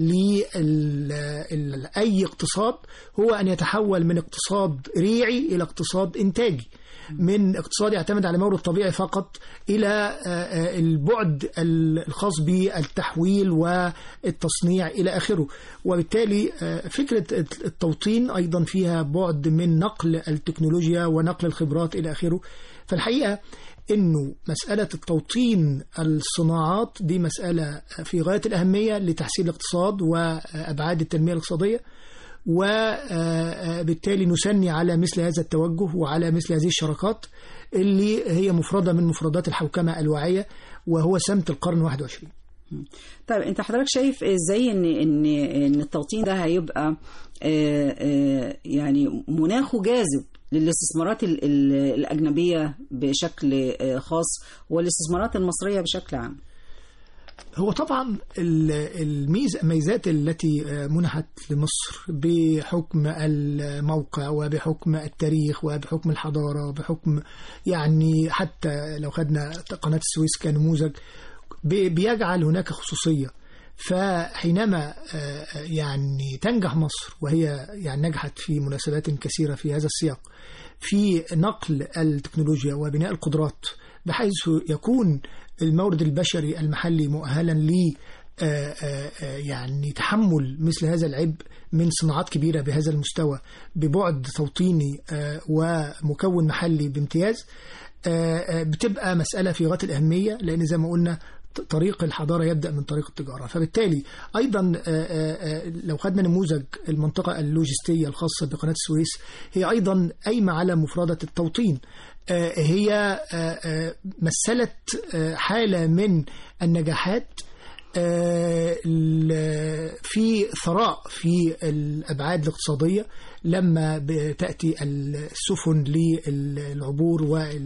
لأي اقتصاد هو أن يتحول من اقتصاد ريعي إلى اقتصاد إنتاجي من اقتصاد يعتمد على مورد طبيعي فقط الى آه، آه، البعد ال- الخاص بالتحويل والتصنيع الى اخره وبالتالي آه، فكره التوطين ايضا فيها بعد من نقل التكنولوجيا ونقل الخبرات الى اخره فالحقيقه انه مساله التوطين الصناعات دي مساله في غايه الاهميه لتحسين الاقتصاد وابعاد التنميه الاقتصاديه وبالتالي نثني على مثل هذا التوجه وعلى مثل هذه الشراكات اللي هي مفردة من مفردات الحوكمة الواعية وهو سمت القرن 21 طيب انت حضرتك شايف ازاي ان ان ان التوطين ده هيبقى آه، آه، يعني مناخه جاذب للاستثمارات ال- ال- الأجنبية بشكل آه، خاص والاستثمارات المصرية بشكل عام هو طبعا ال- الميز الميزات التي منحت لمصر بحكم الموقع وبحكم التاريخ وبحكم الحضارة وبحكم يعني حتى لو خدنا قناة السويس كنموذج بي- بيجعل هناك خصوصية فحينما آه، يعني تنجح مصر وهي يعني نجحت في مناسبات كثيرة في هذا السياق في نقل التكنولوجيا وبناء القدرات بحيث يكون المورد البشري المحلي مؤهلا ل آه، آه، آه، يعني تحمل مثل هذا العبء من صناعات كبيرة بهذا المستوى ببعد توطيني آه، ومكون محلي بامتياز آه، آه، بتبقى مسألة في غاية الأهمية لأن زي ما قلنا ط- طريق الحضارة يبدأ من طريق التجارة فبالتالي أيضا آه، آه، آه، لو خدنا نموذج المنطقة اللوجستية الخاصة بقناة السويس هي أيضا قايمة على مفردة التوطين آه، هي آه، آه، مثلت آه، حالة من النجاحات آه، ال- في ثراء في الأبعاد الاقتصادية لما بتأتي السفن للعبور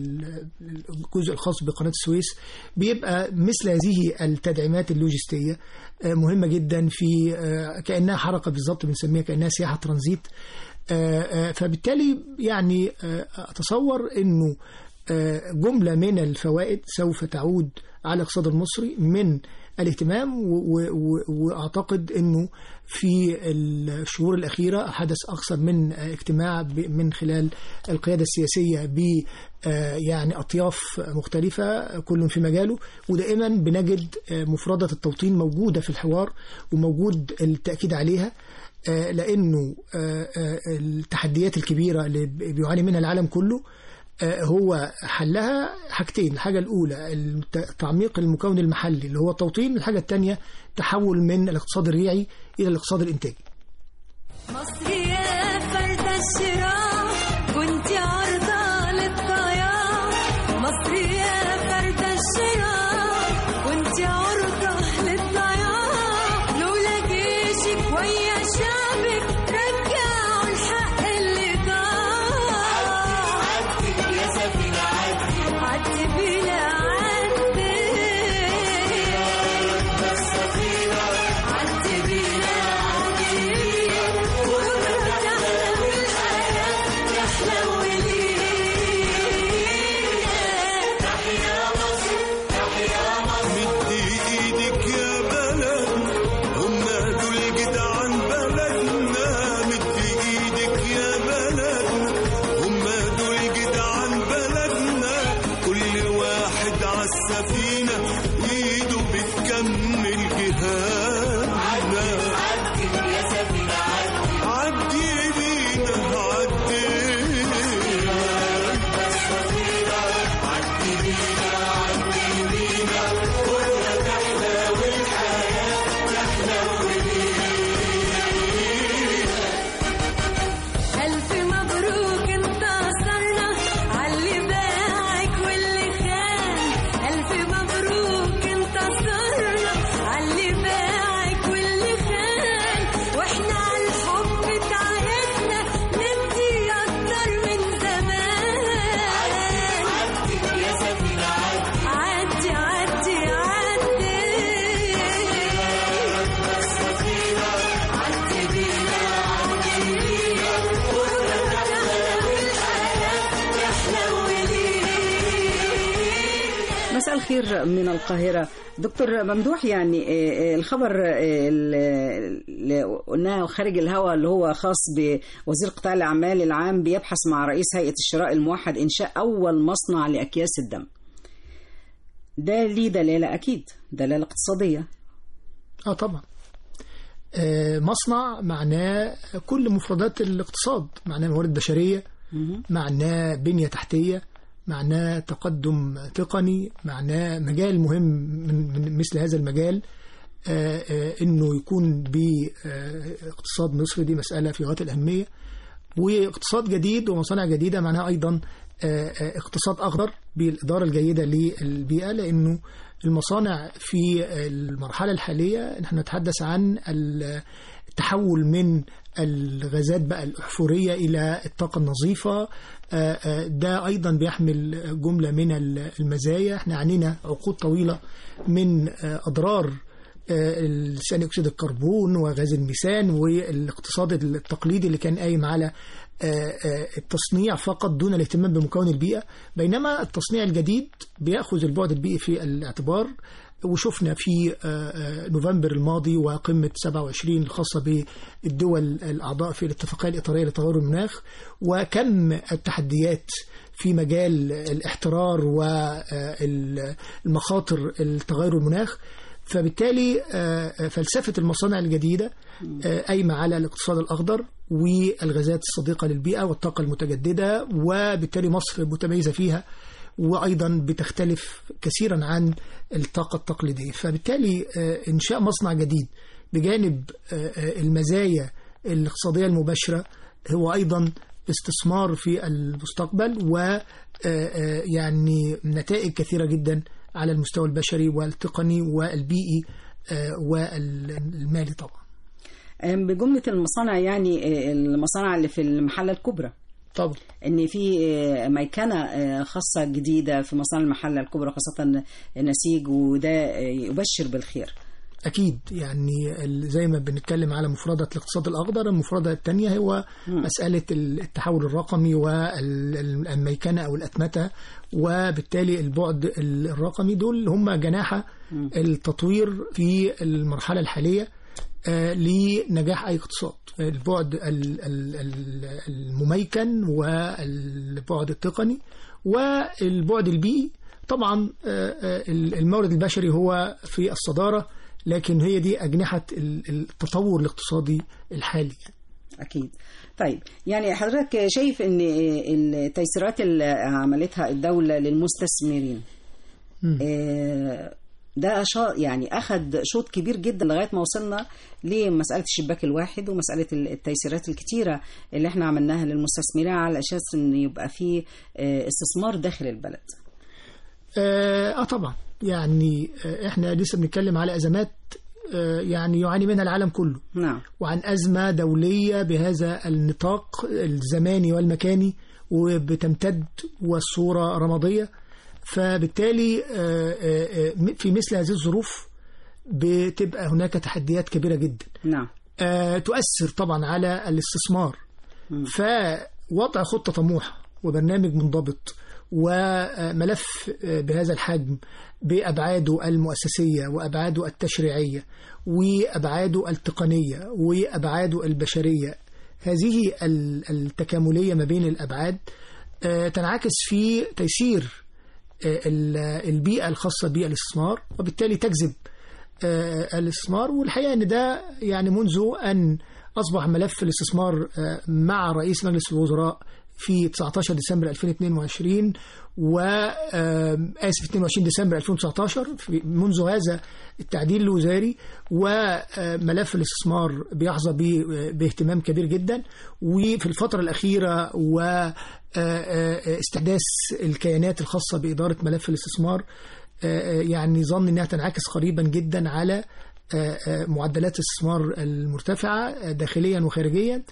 والجزء الخاص بقناة السويس بيبقى مثل هذه التدعيمات اللوجستية آه، مهمة جدا في آه، كأنها حركة بالظبط بنسميها كأنها سياحة ترانزيت آه، آه، فبالتالي يعني آه، أتصور أنه آه، جملة من الفوائد سوف تعود على الاقتصاد المصري من الاهتمام و- و- و- واعتقد انه في الشهور الاخيره حدث اكثر من اجتماع ب- من خلال القياده السياسيه ب آه، يعني اطياف مختلفه كل في مجاله ودائما بنجد آه، مفرده التوطين موجوده في الحوار وموجود التاكيد عليها آه، لانه آه، آه، التحديات الكبيره اللي بيعاني منها العالم كله آه، هو حلها حاجتين الحاجة الأولى الت- تعميق المكون المحلي اللي هو التوطين الحاجة الثانية تحول من الاقتصاد الريعي إلى الاقتصاد الإنتاجي مصر يا فرد الشراع كنت عرضة للضياع مصر يا فرد الشراع كنت عرضة للضياع لولا جيشك ويا شعبك رجعوا الحق اللي ضاع عدي يا سفينة عدي عدي بلا عدي السفينة عدي بلا عدي مدي ايدك يا بلد هم دول جدعان بلدنا مدي ايدك يا بلد هم دول جدعان بلدنا كل واحد عالسفينة ايده بتكمل جهادنا عدي يا سفينة عدي عدي بينا عدي السفينة عدي بينا عدي بينا كنا تحلى والحياة تحلى ألف مبروك انتصرنا عاللي باعك واللي خان ألف مبروك انتصرنا عاللي باعك مساء الخير من القاهرة دكتور ممدوح يعني آه، آه، الخبر آه، اللي قلناه خارج الهواء اللي هو خاص بوزير قطاع الأعمال العام بيبحث مع رئيس هيئة الشراء الموحد إنشاء أول مصنع لأكياس الدم ده ليه دلالة أكيد دلالة اقتصادية اه طبعا آه، مصنع معناه كل مفردات الاقتصاد معناه موارد بشرية معناه بنية تحتية معناه تقدم تقني معناه مجال مهم من, من مثل هذا المجال آه، آه، انه يكون باقتصاد مصر دي مسألة في غاية الأهمية واقتصاد جديد ومصانع جديدة معناها أيضا آه، آه، اقتصاد أخضر بالإدارة الجيدة للبيئة لأنه المصانع في المرحلة الحالية نحن نتحدث عن التحول من الغازات بقى الأحفورية إلى الطاقة النظيفة آه، آه، ده أيضا بيحمل جملة من المزايا احنا عنينا عقود طويلة من آه، أضرار آه، ثاني أكسيد الكربون وغاز الميثان والاقتصاد التقليدي اللي كان قايم على آه، آه، التصنيع فقط دون الاهتمام بمكون البيئة بينما التصنيع الجديد بيأخذ البعد البيئي في الاعتبار وشفنا في آه، آه، نوفمبر الماضي وقمة 27 الخاصة بالدول الأعضاء في الاتفاقية الإطارية لتغير المناخ وكم التحديات في مجال الاحترار والمخاطر التغير المناخ فبالتالي آه، فلسفة المصانع الجديدة آه، قايمة على الاقتصاد الأخضر والغازات الصديقة للبيئة والطاقة المتجددة وبالتالي مصر متميزة فيها وأيضا بتختلف كثيرا عن الطاقة التقليدية فبالتالي آه، إنشاء مصنع جديد بجانب آه، آه، المزايا الاقتصادية المباشرة هو أيضا استثمار في المستقبل ويعني نتائج كثيرة جدا على المستوى البشري والتقني والبيئي آه، والمالي طبعا آم، بجملة المصانع يعني آه، المصانع اللي في المحلة الكبرى طبعا ان في آه، ميكنه آه، خاصه جديده في مصانع المحله الكبرى خاصه نسيج وده آه، يبشر بالخير أكيد يعني ال- زي ما بنتكلم على مفردة الاقتصاد الأخضر المفردة الثانية هو مسألة التحول الرقمي والميكنة أو الأتمتة وبالتالي البعد الرقمي دول هم جناحة التطوير في المرحلة الحالية آه، لنجاح أي اقتصاد البعد ال- ال- ال- المميكن والبعد التقني والبعد البيئي طبعا آه، آه، المورد البشري هو في الصدارة لكن هي دي أجنحة ال- التطور الاقتصادي الحالي اكيد طيب يعني حضرتك شايف ان التيسيرات اللي عملتها الدوله للمستثمرين آه، ده شا يعني اخذ شوط كبير جدا لغايه ما وصلنا لمساله الشباك الواحد ومساله التيسيرات الكتيره اللي احنا عملناها للمستثمرين على اساس ان يبقى في آه، استثمار داخل البلد آه, اه طبعا يعني آه احنا لسه بنتكلم على ازمات آه يعني يعاني منها العالم كله نعم وعن ازمه دوليه بهذا النطاق الزماني والمكاني وبتمتد والصوره رماديه فبالتالي آه آه آه، في مثل هذه الظروف بتبقى هناك تحديات كبيره جدا نعم آه، تؤثر طبعا على الاستثمار فوضع خطة طموحة وبرنامج منضبط وملف آه، بهذا الحجم بأبعاده المؤسسية وأبعاده التشريعية وأبعاده التقنية وأبعاده البشرية هذه ال- التكاملية ما بين الأبعاد آه، تنعكس في تيسير آه، ال- البيئة الخاصة بالاستثمار وبالتالي تجذب آه، الاستثمار والحقيقة أن ده يعني منذ أن أصبح ملف الاستثمار آه، مع رئيس مجلس الوزراء في 19 ديسمبر 2022 و آه، آسف 22 ديسمبر 2019 في- منذ هذا التعديل الوزاري وملف الاستثمار بيحظى ب- باهتمام كبير جدا وفي الفترة الأخيرة و آه، آه، استحداث الكيانات الخاصة بإدارة ملف الاستثمار آه، يعني ظن انها تنعكس قريبا جدا على آه، آه، معدلات الاستثمار المرتفعه آه، داخليا وخارجيا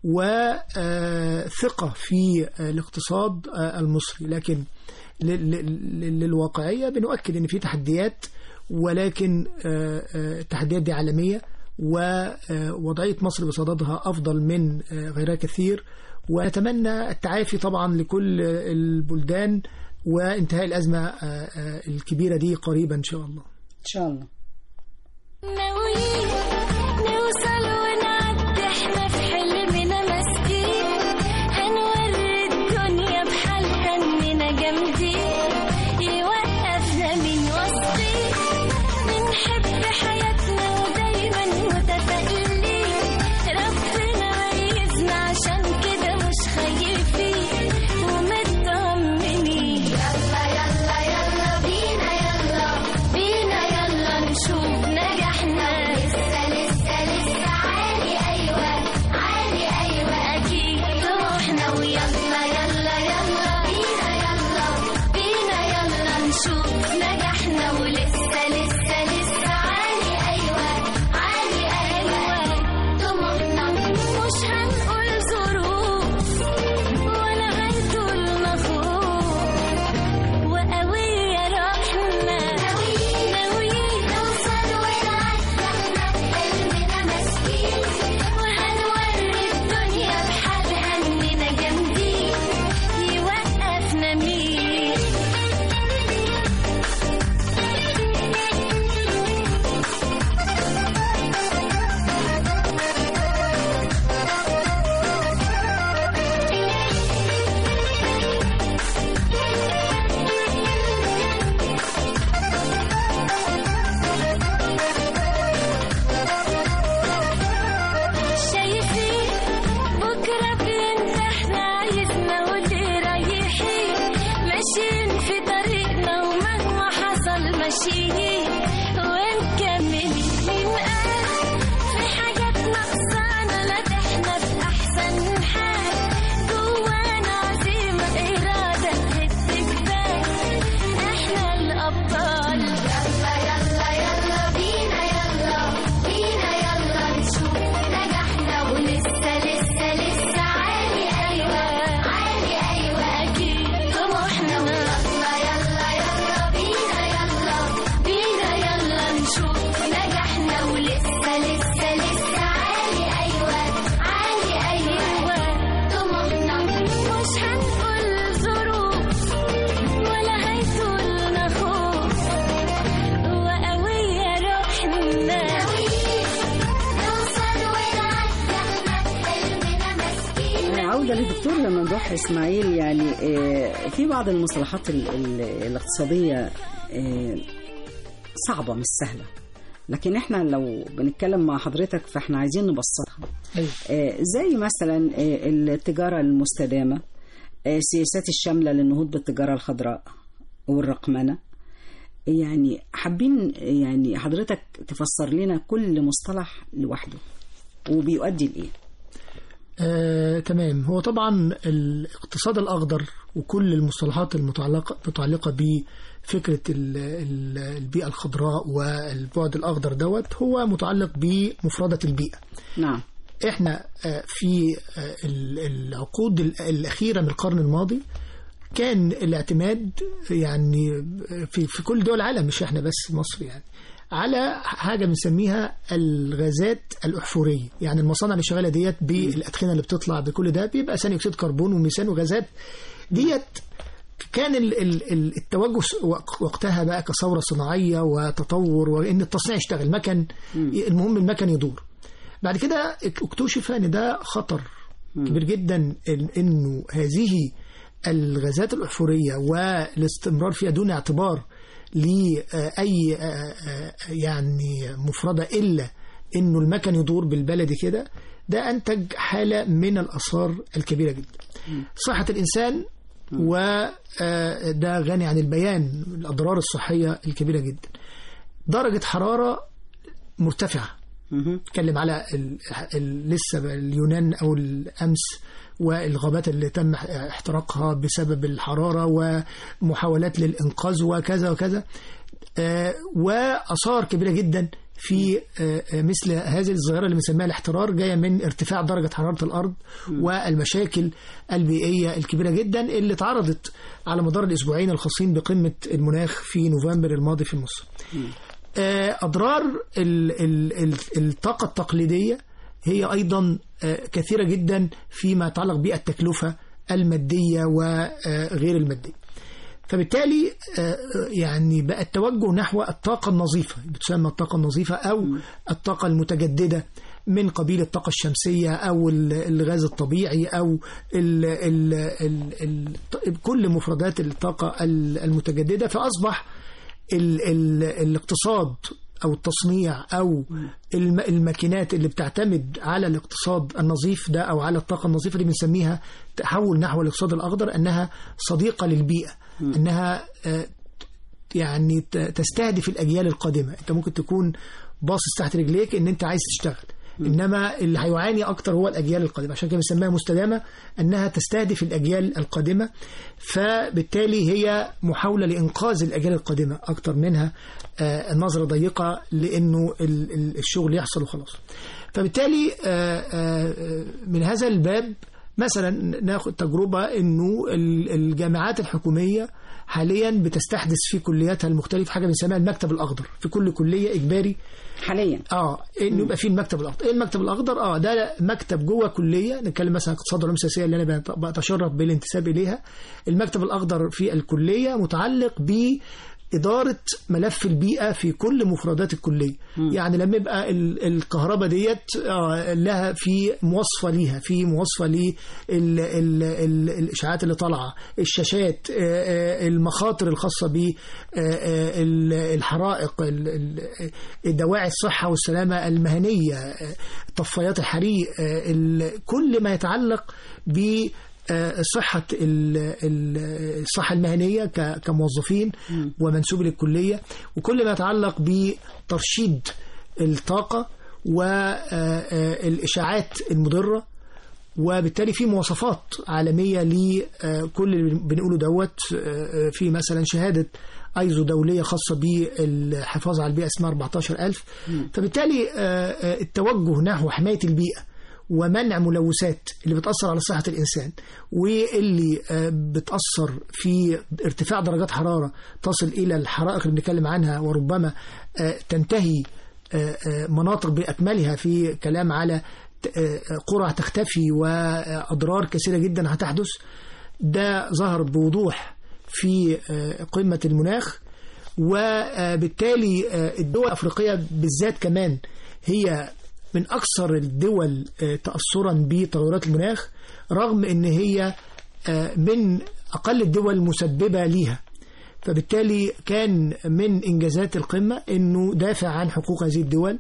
وثقه في آه، الاقتصاد آه، المصري لكن لل- لل- للواقعيه بنؤكد ان في تحديات ولكن آه، آه، التحديات دي عالميه ووضعيه مصر بصددها افضل من آه، غيرها كثير ونتمنى التعافي طبعا لكل البلدان وانتهاء الأزمة آه، آه، الكبيرة دي قريبا إن شاء الله إن شاء الله ناويين نوصل ونعدي احنا في حلمنا ماسكين هنوري الدنيا بحالها اننا جامدين يوقفنا مين واثقين بنحب حياتنا ودايما متفائلين ربنا ميزنا عشان كده مش خايفين ومطمنين يلا يلا يلا بينا يلا بينا يلا نشوف نجاحنا لسه لسه لسه عالي ايوه عالي ايوه اكيد طموحنا ويلا يلا يلا بينا يلا بينا يلا نشوف نجاحنا ولسه لسه لسه عالي ايوه عالي ايوه طموحنا مش هنقول ظروف ولا هنقول مخوف وقوية روحنا ناويين نوصل ونعدي احنا بحلمنا ماسكين وهنوري الدنيا بحالها اننا جامدين يوقفنا مين شايفين بكرة فين احنا عايزنا واللي رايحين ماشيين في طريقنا ومهما حصل ماشيين ونكمل مين قال في حاجات ناقصانا لا ده احنا في احسن حال جوانا عزيمة إرادة تهد جبال احنا الأبطال يلا يلا يلا بينا يلا بينا يلا نشوف نجاحنا ولسه لسه لسه عالي أيوة عالي أيوة أكيد طموحنا يلا يلا يلا بينا يلا بينا يلا نشوف نجاحنا ولسه لسه لسه عالي أيوة عالي أيوة طموحنا مش هنقول ظروف ولا هيطولنا خوف وقوية روحنا نوصل ونعدي احنا بحلمنا ماسكين عودة للدكتور ممدوح إسماعيل يعني آه، في بعض المصطلحات ال- ال- الاقتصادية آه، صعبة مش سهلة لكن احنا لو بنتكلم مع حضرتك فاحنا عايزين نبسطها آه، زي مثلا آه، التجارة المستدامة آه، السياسات الشاملة للنهوض بالتجارة الخضراء والرقمنة يعني حابين يعني حضرتك تفسر لنا كل مصطلح لوحده وبيؤدي لإيه آه، تمام هو طبعا الاقتصاد الأخضر وكل المصطلحات المتعلقة متعلقة بفكرة ال- ال- البيئة الخضراء والبعد الأخضر دوت هو متعلق بمفردة البيئة نعم احنا آه، في آه، ال- العقود ال- الأخيرة من القرن الماضي كان الاعتماد يعني في في كل دول العالم مش احنا بس مصر يعني على حاجه بنسميها الغازات الاحفوريه يعني المصانع اللي شغاله ديت بالادخنه اللي بتطلع بكل ده بيبقى ثاني اكسيد كربون وميثان وغازات ديت كان ال- ال- ال- التوجه س- وق- وقتها بقى كثوره صناعيه وتطور وان التصنيع يشتغل مكن المهم المكن يدور بعد كده اك- اكتشف ان ده خطر كبير جدا إن- انه هذه الغازات الاحفوريه والاستمرار فيها دون اعتبار لاي يعني مفرده الا انه المكن يدور بالبلدي كده ده انتج حاله من الاثار الكبيره جدا صحه الانسان وده غني عن البيان الاضرار الصحيه الكبيره جدا درجه حراره مرتفعه اتكلم على ال... ال... لسه اليونان او الامس والغابات اللي تم احتراقها بسبب الحراره ومحاولات للانقاذ وكذا وكذا آه، واثار كبيره جدا في آه، آه، مثل هذه الظاهره اللي بنسميها الاحترار جايه من ارتفاع درجه حراره الارض والمشاكل البيئيه الكبيره جدا اللي تعرضت على مدار الاسبوعين الخاصين بقمه المناخ في نوفمبر الماضي في مصر. آه، اضرار ال- ال- ال- الطاقه التقليديه هي ايضا آه، كثيره جدا فيما يتعلق بالتكلفه الماديه وغير الماديه. فبالتالي آه، يعني بقى التوجه نحو الطاقة النظيفة بتسمى الطاقة النظيفة أو الطاقة المتجددة من قبيل الطاقة الشمسية أو ال- الغاز الطبيعي أو ال ال ال ال كل مفردات الطاقة ال- المتجددة فأصبح ال ال الاقتصاد أو التصنيع أو الم الماكينات اللي بتعتمد على الاقتصاد النظيف ده أو على الطاقة النظيفة دي بنسميها تحول نحو الاقتصاد الأخضر أنها صديقة للبيئة أنها آه، يعني ت- تستهدف الأجيال القادمة أنت ممكن تكون باصص تحت رجليك ان انت عايز تشتغل انما اللي هيعاني اكتر هو الاجيال القادمه عشان كده بنسميها مستدامه انها تستهدف الاجيال القادمه فبالتالي هي محاوله لانقاذ الاجيال القادمه اكتر منها آه، النظره ضيقه لانه ال- ال- الشغل يحصل وخلاص فبالتالي آه، آه، من هذا الباب مثلا ناخد تجربه انه ال- الجامعات الحكوميه حاليا بتستحدث في كلياتها المختلفه حاجه بنسميها المكتب الاخضر في كل كليه اجباري حاليا اه انه يبقى في المكتب الاخضر ايه المكتب الاخضر اه ده مكتب جوه كليه نتكلم مثلا اقتصاد والعلوم السياسيه اللي انا بت- بتشرف بالانتساب اليها المكتب الاخضر في الكليه متعلق ب إدارة ملف البيئة في كل مفردات الكلية يعني لما يبقى ال- الكهرباء ديت آه، لها في موصفة ليها في موصفة للإشعاعات اللي طالعة الشاشات آه، آه، المخاطر الخاصة بالحرائق دواعي الصحة والسلامة المهنية آه، طفايات الحريق آه، ال- كل ما يتعلق ب آه، صحة ال- ال- الصحة المهنية ك- كموظفين ومنسوبي للكلية وكل ما يتعلق بترشيد الطاقة والإشاعات المضرة وبالتالي في مواصفات عالمية لكل اللي بنقوله دوت آه، في مثلا شهادة ايزو دولية خاصة بالحفاظ على البيئة اسمها 14000 فبالتالي آه، آه، التوجه نحو حماية البيئة ومنع ملوثات اللي بتأثر على صحة الإنسان واللي آه، بتأثر في ارتفاع درجات حرارة تصل إلى الحرائق اللي بنتكلم عنها وربما آه، تنتهي آه، آه، مناطق بأكملها في كلام على ت- آه، قرى تختفي وأضرار كثيرة جدا هتحدث ده ظهر بوضوح في آه، قمة المناخ وبالتالي آه، الدول الأفريقية بالذات كمان هي من أكثر الدول آه، تأثرا بتغيرات المناخ رغم أن هي آه، من أقل الدول المسببة ليها فبالتالي كان من إنجازات القمة أنه دافع عن حقوق هذه الدول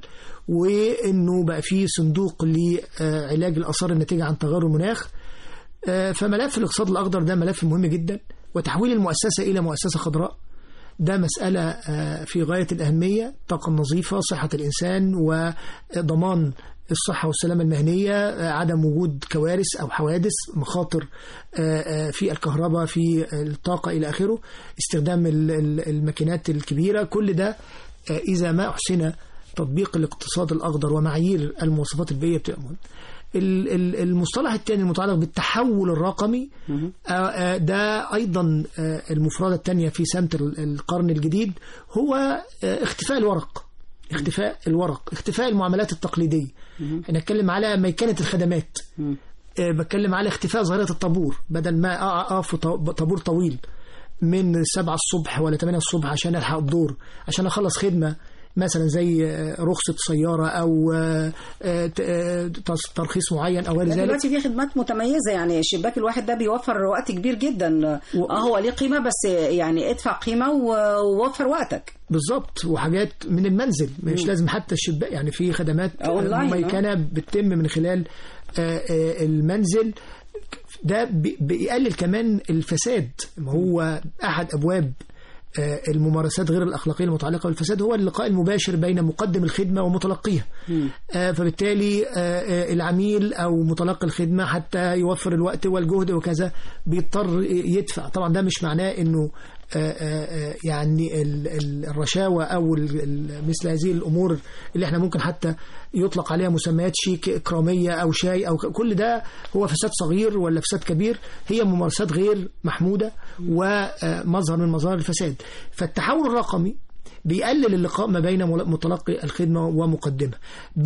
وأنه بقى في صندوق لعلاج الآثار الناتجة عن تغير المناخ آه، فملف الاقتصاد الأخضر ده ملف مهم جدا وتحويل المؤسسة إلى مؤسسة خضراء ده مسألة آه، في غاية الأهمية طاقة نظيفة صحة الإنسان وضمان الصحة والسلامة المهنية آه، عدم وجود كوارث أو حوادث مخاطر آه، آه، في الكهرباء في الطاقة إلى آخره استخدام ال- ال- الماكينات الكبيرة كل ده آه، إذا ما أحسن تطبيق الاقتصاد الأخضر ومعايير المواصفات البيئية بتبقى مهم. ال- ال- المصطلح الثاني المتعلق بالتحول الرقمي آه، آه، ده أيضا آه، المفردة الثانية في سمة ال- القرن الجديد هو آه، اختفاء الورق اختفاء الورق اختفاء المعاملات التقليدية احنا نتكلم على ميكنة الخدمات آه، بتكلم على اختفاء ظاهرة الطابور بدل ما أقع- أقف في طا- طابور طويل من 7 الصبح ولا 8 الصبح عشان ألحق الدور عشان أخلص خدمة مثلا زي آه، رخصة سيارة أو آه، آه، ت- آه، تص- ترخيص معين أو غير لا ذلك دلوقتي في خدمات متميزة يعني الشباك الواحد ده بيوفر وقت كبير جدا اه هو ليه قيمة بس يعني ادفع قيمة و- ووفر وقتك بالظبط وحاجات من المنزل مش مم. لازم حتى الشباك يعني في خدمات أونلاين، مميكنه بتتم من خلال آه، آه، المنزل ده بي- بيقلل كمان الفساد ما هو احد ابواب آه، الممارسات غير الاخلاقيه المتعلقه بالفساد هو اللقاء المباشر بين مقدم الخدمه ومتلقيها آه، فبالتالي آه، آه، العميل او متلقي الخدمه حتى يوفر الوقت والجهد وكذا بيضطر يدفع طبعا ده مش معناه انه آه، آه، آه، يعني ال- ال- الرشاوى او ال- ال- مثل هذه الامور اللي احنا ممكن حتى يطلق عليها مسميات شيك اكراميه او شاي او ك- كل ده هو فساد صغير ولا فساد كبير هي ممارسات غير محموده ومظهر من مظاهر الفساد فالتحول الرقمي بيقلل اللقاء ما بين مل- متلقي الخدمه ومقدمها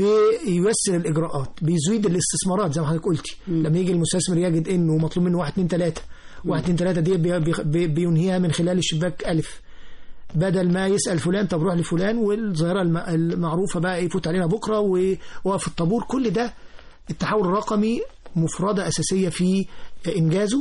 بييسر الاجراءات بيزيد الاستثمارات زي ما حضرتك قلتي لما يجي المستثمر يجد انه مطلوب منه واحد اتنين تلاته واحد اتنين تلاته دي بي- بي- بي- بينهيها من خلال الشباك الف بدل ما يسال فلان طب روح لفلان والظاهره الم- المعروفه بقى يفوت علينا بكره ووقف الطابور كل ده التحول الرقمي مفردة أساسية في إنجازه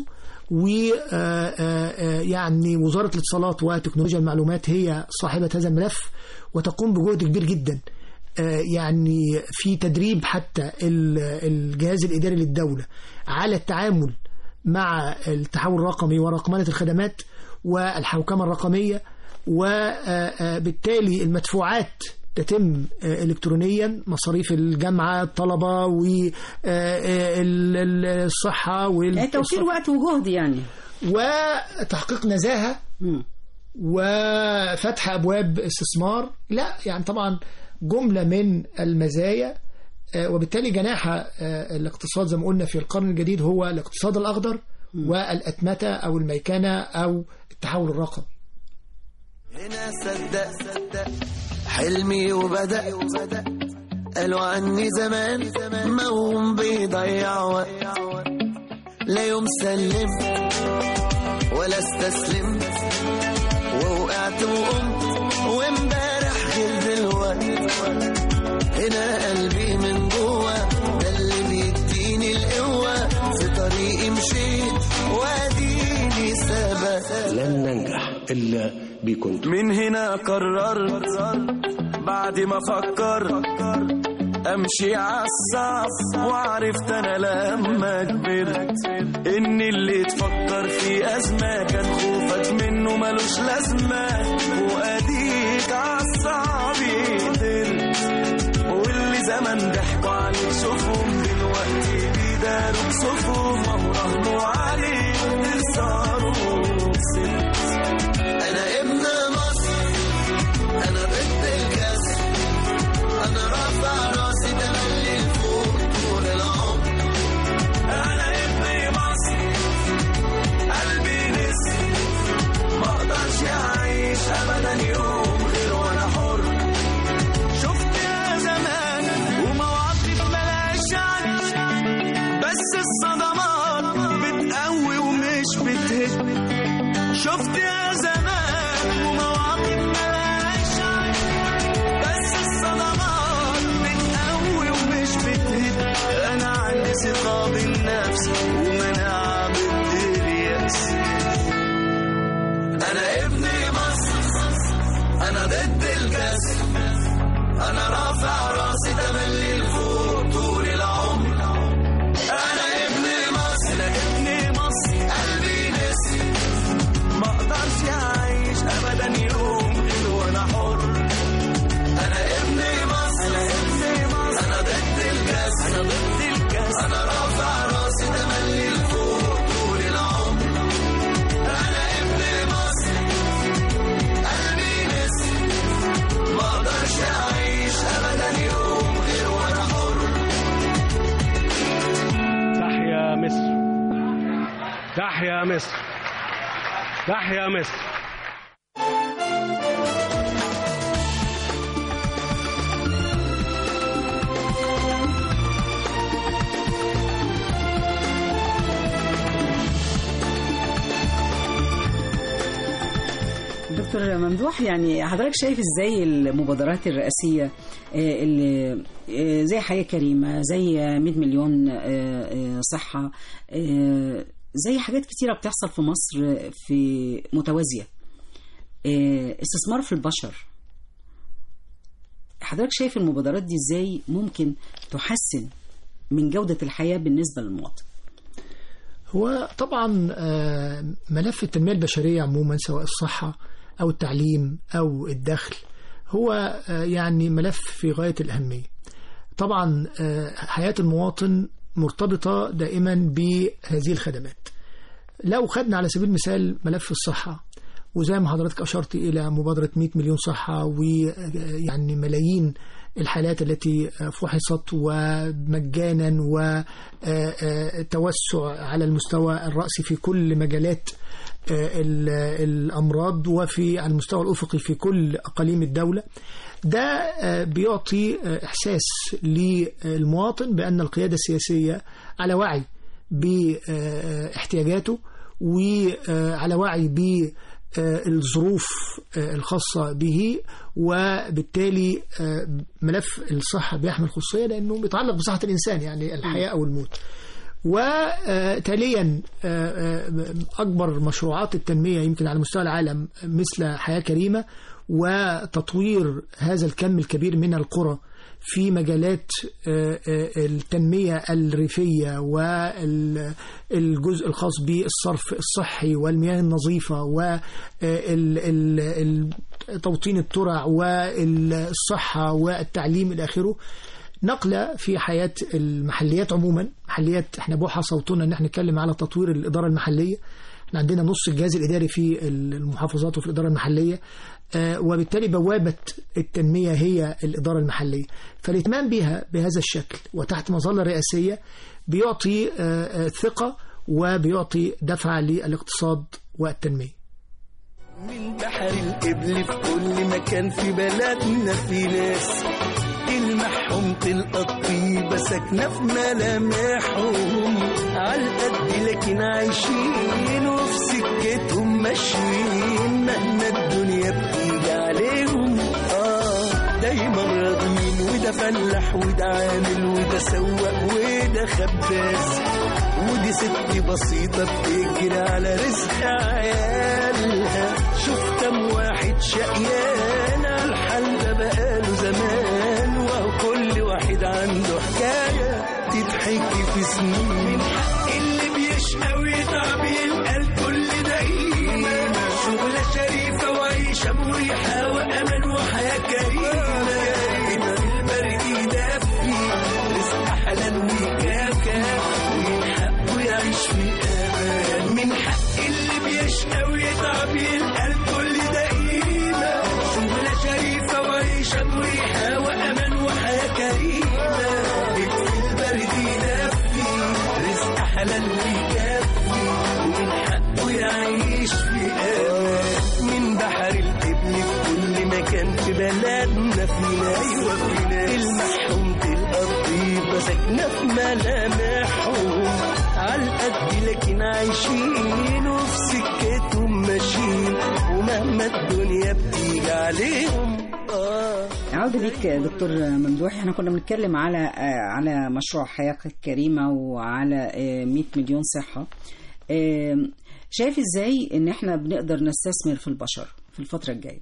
ويعني وزارة الاتصالات وتكنولوجيا المعلومات هي صاحبة هذا الملف وتقوم بجهد كبير جدا آه، يعني في تدريب حتى ال- الجهاز الإداري للدولة على التعامل مع التحول الرقمي ورقمنة الخدمات والحوكمة الرقمية وبالتالي المدفوعات تتم آه، إلكترونيا مصاريف الجامعة الطلبة والصحة يعني توفير وقت وجهد يعني وتحقيق نزاهة وفتح أبواب استثمار لا يعني طبعا جملة من المزايا آه، وبالتالي جناح آه، الاقتصاد زي ما قلنا في القرن الجديد هو الاقتصاد الأخضر والأتمتة أو الميكنة أو التحول الرقمي هنا صدق صدق حلمي وبدأ قالوا عني زمان موهوم بيضيع وقت لا يوم سلم ولا استسلم ووقعت وقمت وامبارح غير دلوقت هنا قلبي من جوه ده اللي بيديني القوة في طريقي مشيت واديني ثبت لن ننجح إلا بكنتم من هنا قررت بعد ما فكرت امشي عالصعب وعرفت انا لما كبرت ان اللي تفكر في ازمه كان خوفك منه ملوش لازمه واديك عالصعب قدرت واللي زمان ضحكوا عليك شوفهم دلوقتي بيداروا بصفهم وهو رهنوا عليك تخسروا وخسرت انا ابن مصر انا ضد الكسر انا رافع راسي تملي لفوق طول العمر انا ابن مصر قلبي نسر ما اقدرش اعيش ابدا يوم غير وانا حر شفت يا زمان ومواقف ملهاش عد بس الصدمات بتقوي ومش بتهد شفت يا زمان ومواقف ملهاش عد بس الصدمات بتقوي ومش بتهد انا عندي ثقة بالنفس ومناعة ضد اليأس انا ابن مصر انا ضد الكسر انا رافع راسي تملي لفوق طول العمر انا ابن مصر انا ابن مصر قلبي نسر ما اقدرش اعيش ابدا يوم غير وانا حر انا ابن مصر انا ابن مصر انا ضد الكسر انا ضد الكسر انا رافع راسي تملي لفوق طول العمر انا ابن مصر قلبي نسر ما اقدرش اعيش ابدا يوم غير وانا حر تحيا مصر تحيا مصر تحيا مصر دكتور ممدوح يعني حضرتك شايف ازاي المبادرات الرئاسية آه، اللي آه، زي حياة كريمة زي 100 مليون آه، آه، صحة آه، زي حاجات كتيرة بتحصل في مصر في متوازية آه، استثمار في البشر حضرتك شايف المبادرات دي ازاي ممكن تحسن من جودة الحياة بالنسبة للمواطن هو طبعا آه، ملف التنمية البشرية عموما سواء الصحة أو التعليم أو الدخل هو آه، يعني ملف في غاية الأهمية طبعا آه، حياة المواطن مرتبطة دائما بهذه الخدمات لو خدنا على سبيل المثال ملف الصحة وزي ما حضرتك أشرت إلى مبادرة 100 مليون صحة ويعني ملايين الحالات التي فحصت ومجانا وتوسع على المستوى الرأسي في كل مجالات آه، ال- الأمراض وفي على المستوى الأفقي في كل أقاليم الدولة ده آه، بيعطي آه، إحساس للمواطن بأن القيادة السياسية على وعي باحتياجاته وعلى وعي بالظروف الخاصة به وبالتالي آه، ملف الصحة بيحمل خصوصية لأنه بيتعلق بصحة الإنسان يعني الحياة أو الموت وتاليا أكبر مشروعات التنمية يمكن على مستوى العالم مثل حياة كريمة وتطوير هذا الكم الكبير من القرى في مجالات آه، آه، التنمية الريفية والجزء الخاص بالصرف الصحي والمياه النظيفة وتوطين الترع والصحة والتعليم إلى آخره نقلة في حياة المحليات عموما محليات احنا بوحى صوتنا ان احنا نتكلم على تطوير الإدارة المحلية احنا عندنا نص الجهاز الإداري في المحافظات وفي الإدارة المحلية آه، وبالتالي بوابة التنمية هي الإدارة المحلية فالاهتمام بها بهذا الشكل وتحت مظلة رئاسية بيعطي آه، آه، ثقة وبيعطي دفعة للاقتصاد والتنمية من بحر القبل في كل مكان في بلدنا في ناس تلمحهم تلقى الطيبة ساكنة في ملامحهم عالقد لكن عايشين وفي سكتهم ماشيين مهما الدنيا بتيجي عليهم اه دايما راضيين وده فلاح وده عامل وده سواق وده خباز ودي ست بسيطة بتجري على رزق عيالها شوف كم واحد شقيان على الحال ده بقاله زمان وهو كل واحد عنده حكاية تتحكي في سنين اللي بيشقى ويتعب يلقى الكل دقيقة شغلة شريفة وعيشة مريحة وأمل وحياة كريمة هنا البرد يدفي رزق حلال ويكافى ومن حقه يعيش في أمان من حق اللي بيشقى ويتعب يلقى الكل دقيقة شغلة شريفة وعيشة مريحة وأمان وحياة كريمة في البرد يدفي رزق حلال ويكفي ومن حقه يعيش في أمان من بحر القبل في كل مكان في بلدنا فينا أيوة فينا المحروم تلقى الطيبة ساكنة في ملامحهم عالقد لكن عايشين وفي سكتهم ماشيين ومهما الدنيا بتيجي عليهم آه عودة ليك دكتور ممدوح احنا كنا بنتكلم على آه، على مشروع حياة كريمة وعلى آه، 100 مليون صحة آه، شايف ازاي ان احنا بنقدر نستثمر في البشر في الفترة الجاية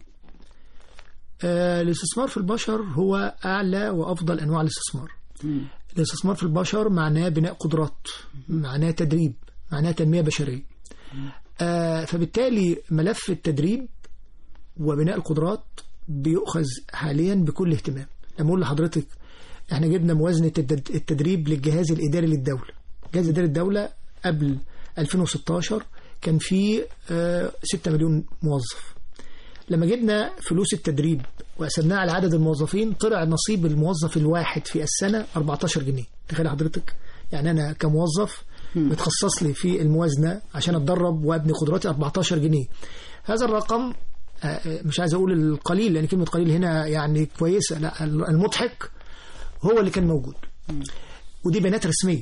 آه، الاستثمار في البشر هو أعلى وأفضل أنواع الاستثمار الاستثمار في البشر معناه بناء قدرات معناه تدريب معناه تنمية بشرية آه، فبالتالي ملف التدريب وبناء القدرات بيؤخذ حاليا بكل اهتمام لما أقول لحضرتك احنا جبنا موازنة التد- التدريب للجهاز الإداري للدولة جهاز إداري الدولة قبل 2016 كان فيه آه، 6 مليون موظف لما جبنا فلوس التدريب وقسمناها على عدد الموظفين طلع نصيب الموظف الواحد في السنة 14 جنيه تخيل حضرتك يعني أنا كموظف متخصص لي في الموازنة عشان أتدرب وأبني قدراتي 14 جنيه هذا الرقم آه، آه، مش عايز أقول القليل لأن كلمة قليل هنا يعني كويسة لا المضحك هو اللي كان موجود ودي بيانات رسمية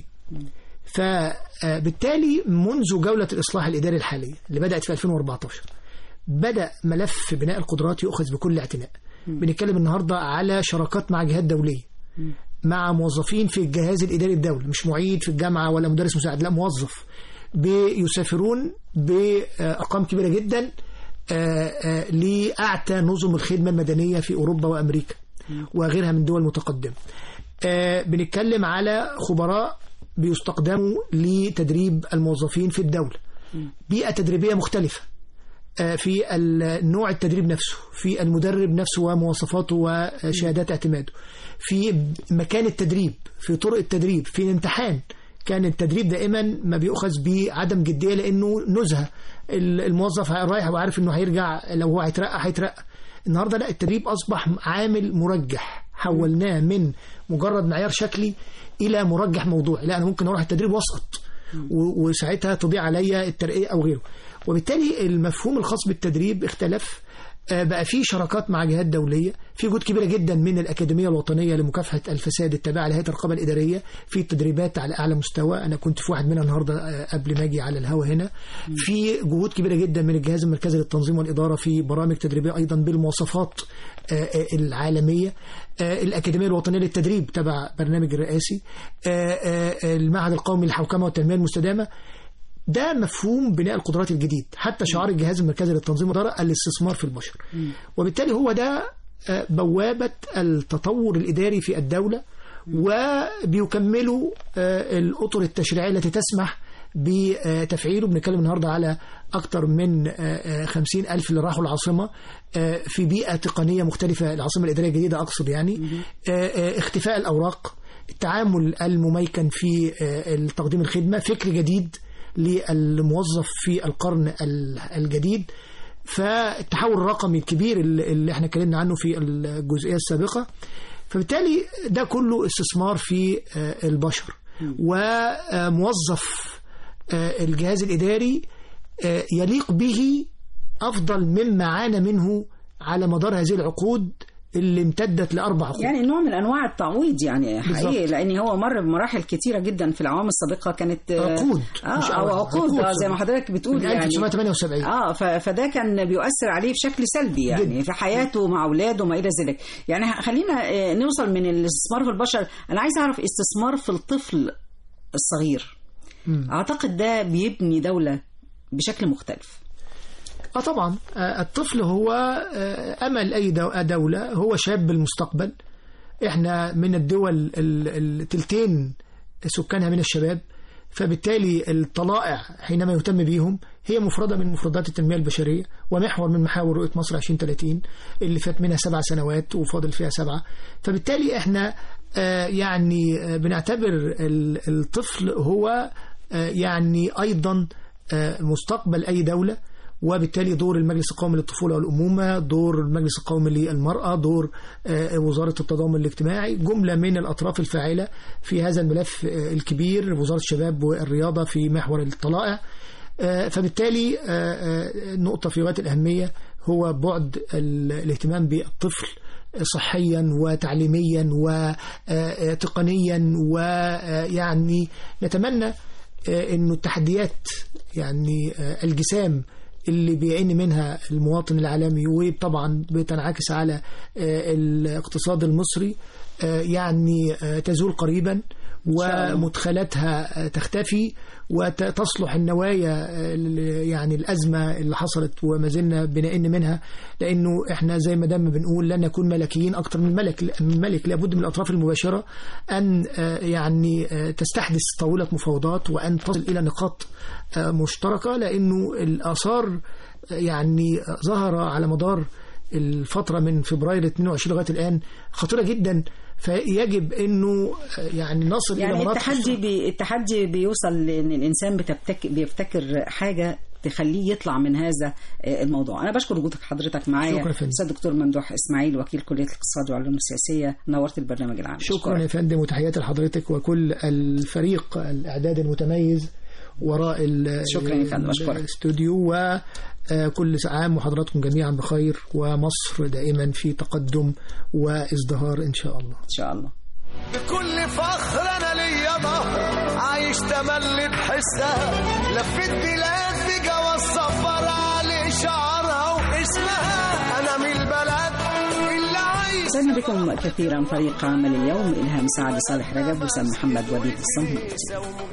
فبالتالي منذ جولة الإصلاح الإداري الحالية اللي بدأت في 2014 بدأ ملف بناء القدرات يؤخذ بكل اعتناء بنتكلم النهاردة على شراكات مع جهات دولية مع موظفين في الجهاز الإداري الدولي مش معيد في الجامعة ولا مدرس مساعد لا موظف بيسافرون بأرقام كبيرة جدا آه، آه، لأعتى نظم الخدمة المدنية في أوروبا وأمريكا وغيرها من دول متقدمة آه، بنتكلم على خبراء بيستخدموا لتدريب الموظفين في الدولة بيئة تدريبية مختلفة آه، في ال- نوع التدريب نفسه في المدرب نفسه ومواصفاته وشهادات اعتماده في مكان التدريب في طرق التدريب في الامتحان كان التدريب دائما ما بيؤخذ بعدم جدية لأنه نزهة ال- الموظف رايح وعارف أنه هيرجع لو هو هيترقى هيترقى النهاردة لا التدريب أصبح عامل مرجح حولناه من مجرد معيار شكلي إلى مرجح موضوعي لا أنا ممكن أروح التدريب وأسقط و- وساعتها تضيع عليا الترقية أو غيره وبالتالي المفهوم الخاص بالتدريب اختلف آه، بقى في شراكات مع جهات دوليه في جهود كبيره جدا من الاكاديميه الوطنيه لمكافحه الفساد التابعه لهيئه الرقابه الاداريه في تدريبات على اعلى مستوى انا كنت في واحد منها النهارده آه، قبل ما اجي على الهوا هنا في جهود كبيره جدا من الجهاز المركزي للتنظيم والاداره في برامج تدريبيه ايضا بالمواصفات آه، آه، العالميه آه، الأكاديمية الوطنية للتدريب تبع برنامج الرئاسي آه، آه، المعهد القومي للحوكمة والتنمية المستدامة ده مفهوم بناء القدرات الجديد حتى شعار الجهاز المركزي للتنظيم والإدارة الاستثمار في البشر وبالتالي هو ده آه، بوابة التطور الإداري في الدولة وبيكملوا آه، الأطر التشريعية التي تسمح بتفعيله بنتكلم النهاردة على أكثر من آه، آه، خمسين ألف اللي راحوا العاصمة آه، في بيئة تقنية مختلفة العاصمة الإدارية الجديدة أقصد يعني آه، آه، اختفاء الأوراق التعامل المميكن في آه، تقديم الخدمة فكر جديد للموظف في القرن ال- الجديد فالتحول الرقمي الكبير اللي اللي احنا اتكلمنا عنه في الجزئية السابقة فبالتالي ده كله استثمار في آه، البشر وموظف آه، الجهاز الإداري آه، يليق به أفضل مما عانى منه على مدار هذه العقود اللي امتدت لأربع عقود يعني نوع من انواع التعويض يعني حقيقي بالظبط. لان هو مر بمراحل كتيره جدا في الاعوام السابقه كانت آه، عقود، اه مش او أعوام، عقود عقود. آه زي ما حضرتك بتقول من يعني 1978 اه ف- فده كان بيؤثر عليه بشكل سلبي يعني في حياته مع اولاده وما الى ذلك يعني ه- خلينا آه، نوصل من الاستثمار في البشر انا عايز اعرف استثمار في الطفل الصغير اعتقد ده بيبني دوله بشكل مختلف اه طبعا آه، الطفل هو آه، امل اي دو- دوله هو شاب المستقبل احنا من الدول ال- التلتين سكانها من الشباب فبالتالي الطلائع حينما يهتم بيهم هي مفردة من مفردات التنمية البشرية ومحور من محاور رؤية مصر 2030 اللي فات منها سبع سنوات وفاضل فيها سبعة فبالتالي احنا آه، يعني آه، بنعتبر ال- الطفل هو آه، يعني أيضا آه، مستقبل أي دولة وبالتالي دور المجلس القومي للطفولة والأمومة دور المجلس القومي للمرأة دور آه، وزارة التضامن الاجتماعي جملة من الأطراف الفاعلة في هذا الملف آه، الكبير وزارة الشباب والرياضة في محور الطلائع آه، فبالتالي آه، آه، نقطة في غاية الأهمية هو بعد ال- الاهتمام بالطفل صحيا وتعليميا وتقنيا ويعني نتمنى آه، انه التحديات يعني آه، الجسام اللي بيعاني منها المواطن العالمي وطبعا بتنعكس على آه، الاقتصاد المصري آه، يعني آه، تزول قريبا ومدخلاتها آه، تختفي وتصلح النوايا آه، ال- يعني الأزمة اللي حصلت وما زلنا بنئن منها لأنه إحنا زي ما دام بنقول لن نكون ملكيين أكتر من ملك من ملك لابد من الأطراف المباشرة أن آه، يعني آه، تستحدث طاولة مفاوضات وأن تصل إلى نقاط آه، مشتركة لأنه الآثار آه، يعني آه، ظهر على مدار الفترة من فبراير 22 لغاية الآن خطيرة جدا فيجب انه آه، يعني نصل الى يعني مناطق التحدي بي التحدي بيوصل لان الانسان بتبتك بيفتكر حاجه تخليه يطلع من هذا آه، الموضوع انا بشكر وجودك حضرتك معايا شكرا يا فندم. استاذ دكتور ممدوح اسماعيل وكيل كليه الاقتصاد والعلوم السياسيه نورت البرنامج العام شكرا يا فندم وتحياتي لحضرتك وكل الفريق الاعداد المتميز وراء ال- شكرا يا فندم، أشكرك. الاستوديو وكل عام وحضراتكم جميعا بخير ومصر دائما في تقدم وازدهار ان شاء الله ان شاء الله بكل فخر انا ليا ظهر عايش تملي بحسها لفيت بلاد بجوا السفر على شعرها واسمها انا من البلد اللي عايش سعدنا بكم كثيرا فريق عمل اليوم إلهام سعد صالح رجب وسام محمد وليد الصنهاجي